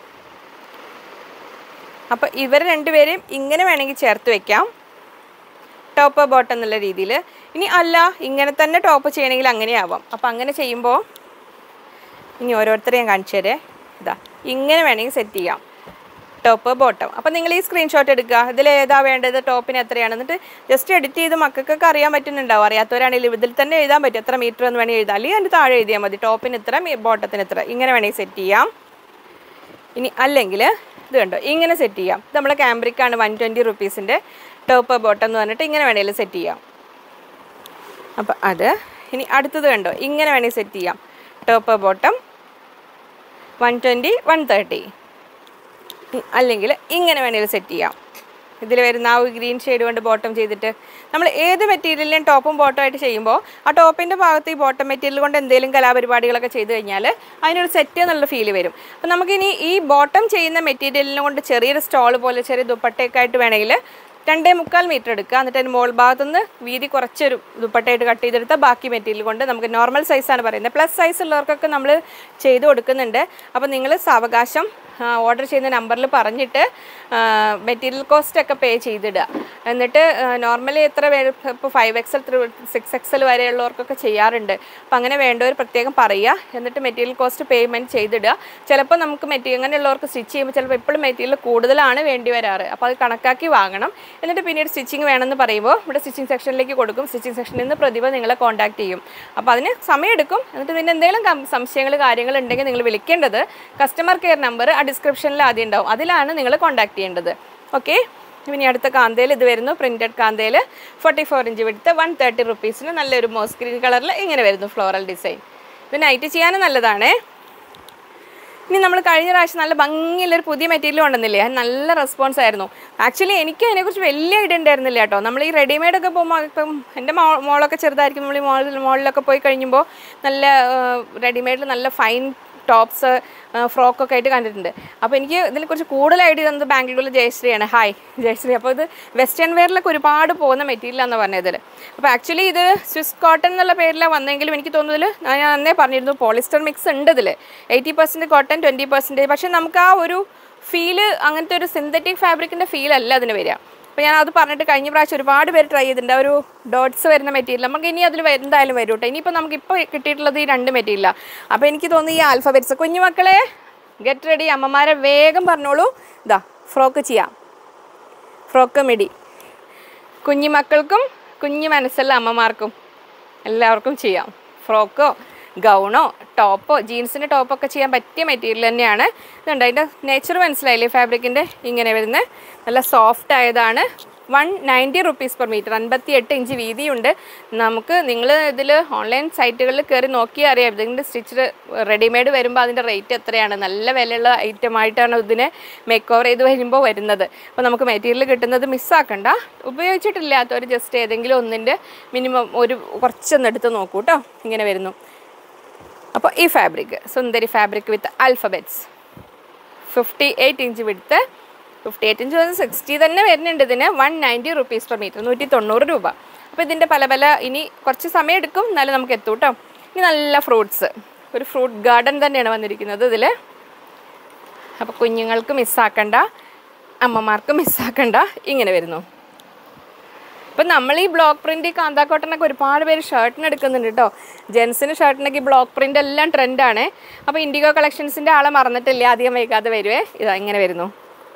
അപ്പോൾ ഇവർ രണ്ടുപേരെയും ഇങ്ങനെ വേണമെങ്കിൽ ചേർത്ത് വെക്കാം ടോപ്പ് ബോട്ടം എന്നുള്ള രീതിയിൽ ഇനി അല്ല ഇങ്ങനെ തന്നെ ടോപ്പ് ചെയ്യണമെങ്കിൽ അങ്ങനെ ആവാം അപ്പോൾ അങ്ങനെ ചെയ്യുമ്പോൾ ഇനി ഓരോരുത്തരെയും കാണിച്ചു തരേ ഇതാ ഇങ്ങനെ വേണമെങ്കിൽ സെറ്റ് ചെയ്യാം ടോപ്പ് ബോട്ടം അപ്പോൾ നിങ്ങൾ ഈ സ്ക്രീൻഷോട്ട് എടുക്കുക ഇതിൽ ഏതാ വേണ്ടത് ടോപ്പിന് എത്രയാണ് എന്നിട്ട് ജസ്റ്റ് എഡിറ്റ് ചെയ്ത് മക്കൾക്കൊക്കെ അറിയാൻ പറ്റുന്നുണ്ടാവും അറിയാത്തവരാണെങ്കിൽ ഇതിൽ തന്നെ എഴുതാൻ പറ്റും എത്ര മീറ്റർ എന്ന് വേണമെങ്കിൽ എഴുതാം അല്ലെങ്കിൽ അതിൻ്റെ താഴെ എഴുതിയാൽ മതി ടോപ്പിന് ഇത്ര ബോട്ടത്തിന് ഇത്ര ഇങ്ങനെ വേണമെങ്കിൽ സെറ്റ് ചെയ്യാം ഇനി അല്ലെങ്കിൽ ഇത് കണ്ടോ ഇങ്ങനെ സെറ്റ് ചെയ്യാം ഇത് നമ്മളെ ക്യാമ്പ്രിക്കാണ് വൺ ട്വൻറ്റി റുപ്പീസിൻ്റെ ടോപ്പ് ബോട്ടം എന്ന് പറഞ്ഞിട്ട് ഇങ്ങനെ വേണമെങ്കിലും സെറ്റ് ചെയ്യാം അപ്പോൾ അത് ഇനി അടുത്തത് കണ്ടോ ഇങ്ങനെ വേണമെങ്കിൽ സെറ്റ് ചെയ്യാം top bottom one twenty one thirty അല്ലെങ്കിൽ ഇങ്ങനെ വേണമെങ്കിലും സെറ്റ് ചെയ്യാം ഇതിൽ വരുന്ന ആ ഒരു ഗ്രീൻ ഷെയ്ഡ് കൊണ്ട് ബോട്ടം ചെയ്തിട്ട് നമ്മൾ ഏത് മെറ്റീരിയലിലും ടോപ്പും ബോട്ടം ആയിട്ട് ചെയ്യുമ്പോൾ ആ ടോപ്പിൻ്റെ ഭാഗത്ത് ഈ ബോട്ടം മെറ്റീരിയൽ കൊണ്ട് എന്തെങ്കിലും കലാപരിപാടികളൊക്കെ ചെയ്ത് കഴിഞ്ഞാൽ അതിനൊരു സെറ്റ് എന്നുള്ള ഫീൽ വരും അപ്പം നമുക്കിനി ഈ ബോട്ടം ചെയ്യുന്ന മെറ്റീരിയലിനെ കൊണ്ട് ചെറിയൊരു സ്റ്റോൾ പോലെ ചെറിയ ദുപ്പട്ടയൊക്കെ ആയിട്ട് വേണമെങ്കിൽ രണ്ടേ മുക്കാൽ മീറ്റർ എടുക്കുക എന്നിട്ട് അതിന് മോൾ ഭാഗത്തുനിന്ന് വീതി കുറച്ചൊരു ദുപ്പട്ടയായിട്ട് കട്ട് ചെയ്തെടുത്ത ബാക്കി മെറ്റീരിയൽ കൊണ്ട് നമുക്ക് നോർമൽ സൈസാണ് പറയുന്നത് പ്ലസ് സൈസ് ഉള്ളവർക്കൊക്കെ നമ്മൾ ചെയ്ത് കൊടുക്കുന്നുണ്ട് അപ്പോൾ നിങ്ങൾ സാവകാശം ഓർഡർ ചെയ്യുന്ന നമ്പറിൽ പറഞ്ഞിട്ട് മെറ്റീരിയൽ കോസ്റ്റ് ഒക്കെ പേ ചെയ്തിടുക എന്നിട്ട് നോർമലി എത്ര ഇപ്പോൾ five XL three six XL വരെയുള്ളവർക്കൊക്കെ ചെയ്യാറുണ്ട് അപ്പം അങ്ങനെ വേണ്ടവർ പ്രത്യേകം പറയുക എന്നിട്ട് മെറ്റീരിയൽ കോസ്റ്റ് പേയ്മെൻറ്റ് ചെയ്തിടുക ചിലപ്പോൾ നമുക്ക് മെറ്റീരിയൽ അങ്ങനെയുള്ളവർക്ക് സ്റ്റിച്ച് ചെയ്യുമ്പോൾ ചിലപ്പോൾ എപ്പോഴും മെറ്റീരിയൽ കൂടുതലാണ് വേണ്ടി വരാറ് അപ്പോൾ അത് കണക്കാക്കി വാങ്ങണം എന്നിട്ട് പിന്നീട് സ്റ്റിച്ചിങ് വേണമെന്ന് പറയുമ്പോൾ ഇവിടെ സ്റ്റിച്ചിങ് സെക്ഷനിലേക്ക് കൊടുക്കും സ്റ്റിച്ചിങ് സെക്ഷനിൽ നിന്ന് പ്രതിഭ നിങ്ങളെ കോൺടാക്ട് ചെയ്യും അപ്പോൾ അതിന് സമയമെടുക്കും എന്നിട്ട് പിന്നെ എന്തെങ്കിലും കം- സംശയങ്ങൾ കാര്യങ്ങൾ ഉണ്ടെങ്കിൽ നിങ്ങൾ വിളിക്കേണ്ടത് കസ്റ്റമർ കെയർ നമ്പർ ആ ഡിസ്ക്രിപ്ഷനിൽ ആദ്യം ഉണ്ടാവും അതിലാണ് നിങ്ങൾ കോൺടാക്ട് ചെയ്യേണ്ടത് ഓക്കെ ഇനി അടുത്ത കാന്തയിൽ ഇത് വരുന്നു പ്രിൻറ്റഡ് കാന്തയിൽ forty four inch width one thirty റുപ്പീസിന് നല്ലൊരു മോസ് ഗ്രീൻ കളറിൽ ഇങ്ങനെ വരുന്നു ഫ്ലോറൽ ഡിസൈൻ ഇത് നൈറ്റ് ചെയ്യാനും നല്ലതാണേ ഇനി നമ്മൾ കഴിഞ്ഞ പ്രാവശ്യം നല്ല ഭംഗിയുള്ളൊരു പുതിയ മെറ്റീരിയൽ കൊണ്ടുവന്നില്ലേ അത് നല്ല റെസ്പോൺസ് ആയിരുന്നു ആക്ച്വലി എനിക്ക് അതിനെക്കുറിച്ച് വലിയ ഐഡിയ ഉണ്ടായിരുന്നില്ല കേട്ടോ നമ്മൾ ഈ റെഡിമെയ്ഡ് ഒക്കെ പോകുമ്പോൾ ഇപ്പം എൻ്റെ മോ മോളൊക്കെ ചെറുതായിരിക്കും നമ്മൾ ഈ മോളിൽ മോളിലൊക്കെ പോയി കഴിയുമ്പോൾ നല്ല റെഡിമെയ്ഡിൽ നല്ല ഫൈൻ ടോപ്സ് ഫ്രോക്കൊക്കെ ആയിട്ട് കണ്ടിട്ടുണ്ട് അപ്പോൾ എനിക്ക് ഇതിനെക്കുറിച്ച് കൂടുതൽ ഐഡിയ തന്നത് ബാംഗ്ലൂരിലെ ജയശ്രീയാണ് ഹായ് ജയശ്രീ അപ്പോൾ ഇത് വെസ്റ്റേൺ വെയറിലൊക്കെ ഒരുപാട് പോകുന്ന മെറ്റീരിയലാണെന്ന് പറഞ്ഞതിൽ അപ്പോൾ ആക്ച്വലി ഇത് സ്വിസ് കോട്ടൺ എന്നുള്ള പേരിലാണ് വന്നെങ്കിലും എനിക്ക് തോന്നുന്നതിൽ ഞാൻ അന്നേ പറഞ്ഞിരുന്നു പോളിസ്റ്റർ മിക്സ് ഉണ്ട് ഇതിൽ eighty percent cotton twenty percentage പക്ഷേ നമുക്ക് ആ ഒരു ഫീല് അങ്ങനത്തെ ഒരു സിന്തറ്റിക് ഫാബ്രിക്കിൻ്റെ ഫീൽ അല്ല അതിന് വരിക അപ്പോൾ ഞാൻ അത് പറഞ്ഞിട്ട് കഴിഞ്ഞ പ്രാവശ്യം ഒരുപാട് പേര് ട്രൈ ചെയ്തിട്ടുണ്ട് ആ ഒരു ഡോട്ട്സ് വരുന്ന മെറ്റീരിയൽ നമുക്ക് ഇനി അതിൽ എന്തായാലും വരും കേട്ടോ ഇനിയിപ്പോൾ നമുക്ക് ഇപ്പോൾ കിട്ടിയിട്ടുള്ളത് ഈ രണ്ട് മെറ്റീരിയലാണ് അപ്പോൾ എനിക്ക് തോന്നുന്നു ഈ ആൽഫബെറ്റ്സ് കുഞ്ഞു മക്കളെ ഗെറ്റ് റെഡി അമ്മമാരെ വേഗം പറഞ്ഞോളൂ ഇതാ ഫ്രോക്ക് ചെയ്യാം ഫ്രോക്ക് മിടി കുഞ്ഞു മക്കൾക്കും കുഞ്ഞു മനസ്സുള്ള അമ്മമാർക്കും എല്ലാവർക്കും ചെയ്യാം ഫ്രോക്കോ ഗൗണോ ടോപ്പോ ജീൻസിൻ്റെ ടോപ്പൊക്കെ ചെയ്യാൻ പറ്റിയ മെറ്റീരിയൽ തന്നെയാണ് ഇതുണ്ട് അതിൻ്റെ നേച്ചർ മനസ്സിലായില്ലേ ഫാബ്രിക്കിൻ്റെ ഇങ്ങനെ വരുന്നത് നല്ല സോഫ്റ്റ് ആയതാണ് one ninety rupees per metre അൻപത്തി എട്ട് ഇഞ്ച് വീതിയുണ്ട് നമുക്ക് നിങ്ങൾ ഇതിൽ ഓൺലൈൻ സൈറ്റുകളിൽ കയറി നോക്കിയാൽ അറിയാം ഇതിൻ്റെ സ്റ്റിച്ച് റെഡിമെയ്ഡ് വരുമ്പോൾ അതിൻ്റെ റേറ്റ് എത്രയാണ് നല്ല വിലയുള്ള ഐറ്റമായിട്ടാണ് ഇതിനെ മേക്ക് ഓവർ ചെയ്ത് വരുമ്പോൾ വരുന്നത് അപ്പോൾ നമുക്ക് മെറ്റീരിയൽ കിട്ടുന്നത് മിസ്സാക്കണ്ട ഉപയോഗിച്ചിട്ടില്ലാത്തവർ ജസ്റ്റ് ഏതെങ്കിലും ഒന്നിൻ്റെ മിനിമം ഒരു കുറച്ചൊന്ന് എടുത്ത് നോക്കൂ കേട്ടോ ഇങ്ങനെ വരുന്നു അപ്പോൾ ഈ ഫാബ്രിക് സുന്ദരി fabric with alphabets fifty eight inch width fifty eight inch വന്ന് സിക്സ്റ്റി തന്നെ വരുന്നുണ്ട് ഇതിന് one ninety rupees per metre നൂറ്റി തൊണ്ണൂറ് രൂപ അപ്പോൾ ഇതിൻ്റെ പല പല ഇനി കുറച്ച് സമയം എടുക്കും എന്നാലും നമുക്ക് എത്തും കേട്ടോ ഇനി നല്ല ഫ്രൂട്ട്സ് ഒരു ഫ്രൂട്ട് ഗാർഡൻ തന്നെയാണ് വന്നിരിക്കുന്നത് ഇതിൽ അപ്പോൾ കുഞ്ഞുങ്ങൾക്ക് മിസ്സാക്കണ്ട അമ്മമാർക്ക് മിസ്സാക്കണ്ട ഇങ്ങനെ വരുന്നു ഇപ്പം നമ്മൾ ഈ ബ്ലോക്ക് പ്രിന്റ് കാന്താക്കോട്ടനൊക്കെ ഒരുപാട് പേര് ഷർട്ടിന് എടുക്കുന്നുണ്ട് കേട്ടോ ജെൻസിന് ഷർട്ടിനൊക്കെ ഈ ബ്ലോക്ക് പ്രിന്റ് എല്ലാം ട്രെൻഡാണ് അപ്പോൾ ഇൻഡിഗോ കളക്ഷൻസിൻ്റെ ആളെ മറന്നിട്ടില്ല അധികം വൈകാതെ വരുവേ ഇതാ ഇങ്ങനെ വരുന്നു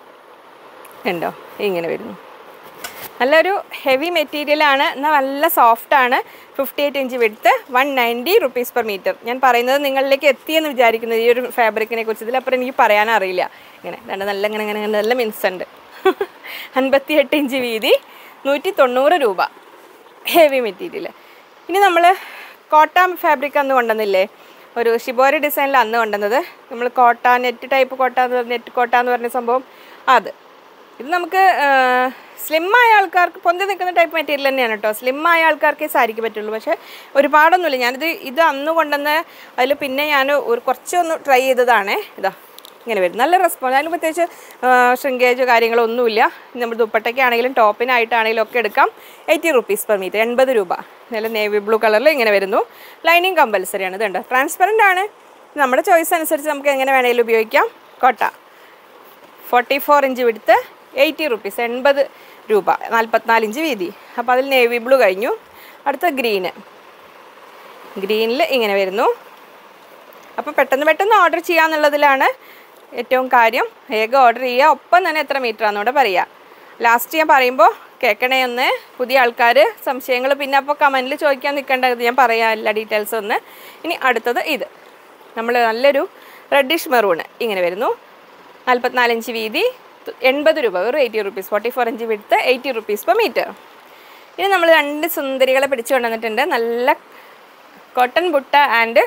ഉണ്ടോ ഇങ്ങനെ വരുന്നു നല്ലൊരു ഹെവി മെറ്റീരിയലാണ് എന്നാൽ നല്ല സോഫ്റ്റ് ആണ് fifty eight inch width one ninety rupees per metre ഞാൻ പറയുന്നത് നിങ്ങളിലേക്ക് എത്തിയെന്ന് വിചാരിക്കുന്നത് ഈ ഒരു ഫാബ്രിക്കിനെ കുറിച്ച് ഇതിലപ്പുറം എനിക്ക് പറയാനറിയില്ല ഇങ്ങനെ രണ്ട് നല്ല ഇങ്ങനെ ഇങ്ങനെ ഇങ്ങനെ നല്ല മിൻസ് ഉണ്ട് അൻപത്തി എട്ട് ഇഞ്ച് വീതി നൂറ്റി തൊണ്ണൂറ് രൂപ ഹെവി മെറ്റീരിയൽ ഇനി നമ്മൾ കോട്ട ഫാബ്രിക് അന്ന് കൊണ്ടുവന്നില്ലേ ഒരു ഷിബോരി ഡിസൈനിൽ അന്ന് കൊണ്ടുവന്നത് നമ്മൾ കോട്ട നെറ്റ് ടൈപ്പ് കോട്ട എന്ന് പറഞ്ഞ നെറ്റ് കോട്ട എന്ന് പറഞ്ഞ സംഭവം അത് ഇത് നമുക്ക് സ്ലിം ആയ ആൾക്കാർക്ക് പൊന്തി നിൽക്കുന്ന ടൈപ്പ് മെറ്റീരിയൽ തന്നെയാണ് കേട്ടോ സ്ലിം ആയ ആൾക്കാർക്കേ സാരിക്ക് പറ്റുള്ളൂ പക്ഷേ ഒരുപാടൊന്നുമില്ല ഞാനിത് ഇത് അന്ന് കൊണ്ടുവന്ന അതിൽ പിന്നെ ഞാൻ ഒരു കുറച്ചൊന്ന് ട്രൈ ചെയ്തതാണേ ഇതാ ഇങ്ങനെ വരും നല്ല റെസ്പോൺസ് അതിന് പ്രത്യേകിച്ച് ശൃംഗേജോ കാര്യങ്ങളോ ഒന്നുമില്ല നമ്മൾ ദുപ്പട്ടയ്ക്കാണെങ്കിലും ടോപ്പിനായിട്ടാണെങ്കിലും ഒക്കെ എടുക്കാം എയ്റ്റി റുപ്പീസ് പെർ മീറ്റർ എൺപത് രൂപ നല്ല നേവി ബ്ലൂ കളറിൽ ഇങ്ങനെ വരുന്നു ലൈനിങ് കമ്പൽസറി ആണ് ഇതുണ്ട് ട്രാൻസ്പെറൻ്റ് ആണ് നമ്മുടെ ചോയ്സ് അനുസരിച്ച് നമുക്ക് എങ്ങനെ വേണമെങ്കിലും ഉപയോഗിക്കാം കോട്ട forty four inch width eighty rupees എൺപത് രൂപ നാൽപ്പത്തിനാല് ഇഞ്ച് വീതി അപ്പോൾ അതിൽ നേവി ബ്ലൂ കഴിഞ്ഞു അടുത്ത ഗ്രീന് ഗ്രീനിൽ ഇങ്ങനെ വരുന്നു അപ്പോൾ പെട്ടെന്ന് പെട്ടെന്ന് ഓർഡർ ചെയ്യാന്നുള്ളതിലാണ് ഏറ്റവും കാര്യം വേഗം ഓർഡർ ചെയ്യുക ഒപ്പം തന്നെ എത്ര മീറ്റർ ആണെന്നൂടെ പറയുക ലാസ്റ്റ് ഞാൻ പറയുമ്പോൾ കേൾക്കണേ ഒന്ന് പുതിയ ആൾക്കാർ സംശയങ്ങൾ പിന്നെ അപ്പോൾ കമൻറ്റിൽ ചോദിക്കാൻ നിൽക്കേണ്ടത് ഞാൻ പറയാം എല്ലാ ഡീറ്റെയിൽസ് ഒന്ന് ഇനി അടുത്തത് ഇത് നമ്മൾ നല്ലൊരു റെഡിഷ് മെറൂണ് ഇങ്ങനെ വരുന്നു നാൽപ്പത്തിനാല് ഇഞ്ച് വീതി തു- എൺപത് രൂപ വെറും eighty rupees forty four inch width eighty rupees per metre ഇനി നമ്മൾ രണ്ട് സുന്ദരികളെ പിടിച്ചു കൊണ്ടുവന്നിട്ടുണ്ട് നല്ല കോട്ടൺ ബുട്ട ആൻഡ്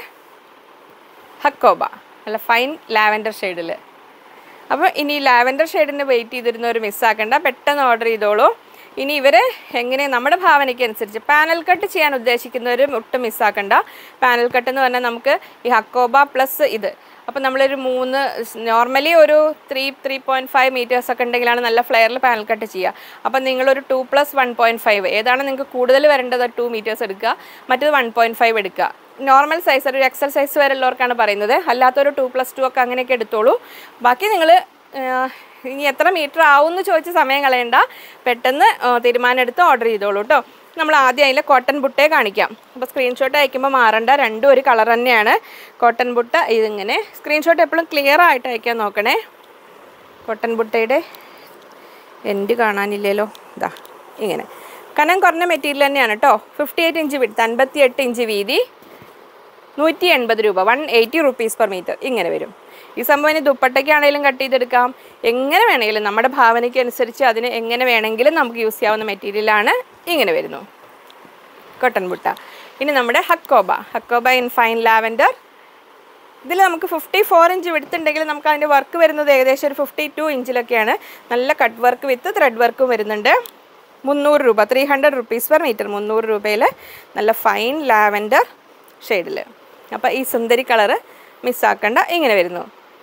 ഹക്കോബ നല്ല ഫൈൻ ലാവൻഡർ ഷെയ്ഡിൽ അപ്പോൾ ഇനി ലാവൻഡർ ഷെയ്ഡിന് വെയിറ്റ് ചെയ്തിരുന്നവർ മിസ്സാക്കണ്ട പെട്ടെന്ന് ഓർഡർ ചെയ്തോളൂ ഇനി ഇവർ എങ്ങനെ നമ്മുടെ ഭാവനയ്ക്ക് അനുസരിച്ച് പാനൽ കട്ട് ചെയ്യാൻ ഉദ്ദേശിക്കുന്നവർ ഒട്ടും മിസ്സാക്കണ്ട പാനൽ കട്ട് എന്ന് പറഞ്ഞാൽ നമുക്ക് ഈ ഹക്കോബ പ്ലസ് ഇത് അപ്പോൾ നമ്മളൊരു മൂന്ന് നോർമലി ഒരു three three point five metres ഒക്കെ ഉണ്ടെങ്കിലാണ് നല്ല ഫ്ലെയറിൽ പാനൽ കട്ട് ചെയ്യുക അപ്പം നിങ്ങളൊരു two plus one point five ഏതാണ് നിങ്ങൾക്ക് കൂടുതൽ വരേണ്ടത് ടു മീറ്റേഴ്സ് എടുക്കുക മറ്റേത് വൺ പോയിൻറ്റ് ഫൈവ് എടുക്കുക നോർമൽ സൈസ് ഒരു എക്സൽ സൈസ് വരെ ഉള്ളവർക്കാണ് പറയുന്നത് അല്ലാത്തൊരു ടു പ്ലസ് ടു ഒക്കെ അങ്ങനെയൊക്കെ എടുത്തോളൂ ബാക്കി നിങ്ങൾ ഇനി എത്ര മീറ്റർ ആവും എന്ന് ചോദിച്ച് സമയം കളയണ്ട പെട്ടെന്ന് ആ, തീരുമാനം എടുത്ത് ഓർഡർ ചെയ്തോളൂ കേട്ടോ നമ്മൾ ആദ്യം അതിൽ കോട്ടൺ ബുട്ടേ കാണിക്കാം അപ്പോൾ സ്ക്രീൻഷോട്ട് അയക്കുമ്പോൾ മാറണ്ട രണ്ടും ഒരു കളർ തന്നെയാണ് കോട്ടൺ ബുട്ട ഇതിങ്ങനെ സ്ക്രീൻഷോട്ട് എപ്പോഴും ക്ലിയർ ആയിട്ട് അയക്കാൻ നോക്കണേ കോട്ടൺ ബുട്ടയുടെ എൻഡ് കാണാനില്ലല്ലോ ഇതാ ഇങ്ങനെ കനം കുറഞ്ഞ മെറ്റീരിയൽ തന്നെയാണ് കേട്ടോ ഫിഫ്റ്റി എയ്റ്റ് ഇഞ്ച് വിടുത്ത് അൻപത്തി എട്ട് ഇഞ്ച് വീതി നൂറ്റി എൺപത് രൂപ one eighty rupees per metre ഇങ്ങനെ വരും ഈ സംഭവം ഇനി ദുപ്പട്ടയ്ക്കാണെങ്കിലും കട്ട് ചെയ്തെടുക്കാം എങ്ങനെ വേണമെങ്കിലും നമ്മുടെ ഭാവനയ്ക്ക് അനുസരിച്ച് അതിന് എങ്ങനെ വേണമെങ്കിലും നമുക്ക് യൂസ് ചെയ്യാവുന്ന മെറ്റീരിയലാണ് ഇങ്ങനെ വരുന്നു കോട്ടൺ ബുട്ട ഇനി നമ്മുടെ Hakoba Hakoba in fine lavender ഇതിൽ നമുക്ക് ഫിഫ്റ്റി ഫോർ ഇഞ്ച് വിടുത്തുണ്ടെങ്കിൽ നമുക്ക് അതിൻ്റെ വർക്ക് വരുന്നത് ഏകദേശം ഒരു ഫിഫ്റ്റി ടു ഇഞ്ചിലൊക്കെയാണ് നല്ല കട്ട് വർക്ക് വിത്ത് ത്രെഡ് വർക്കും വരുന്നുണ്ട് മുന്നൂറ് രൂപ three hundred rupees per metre മുന്നൂറ് രൂപയിൽ നല്ല ഫൈൻ ലാവൻഡർ ഷെയ്ഡിൽ അപ്പോൾ ഈ സുന്ദരി കളറ് മിസ്സാക്കണ്ട ഇങ്ങനെ വരുന്നു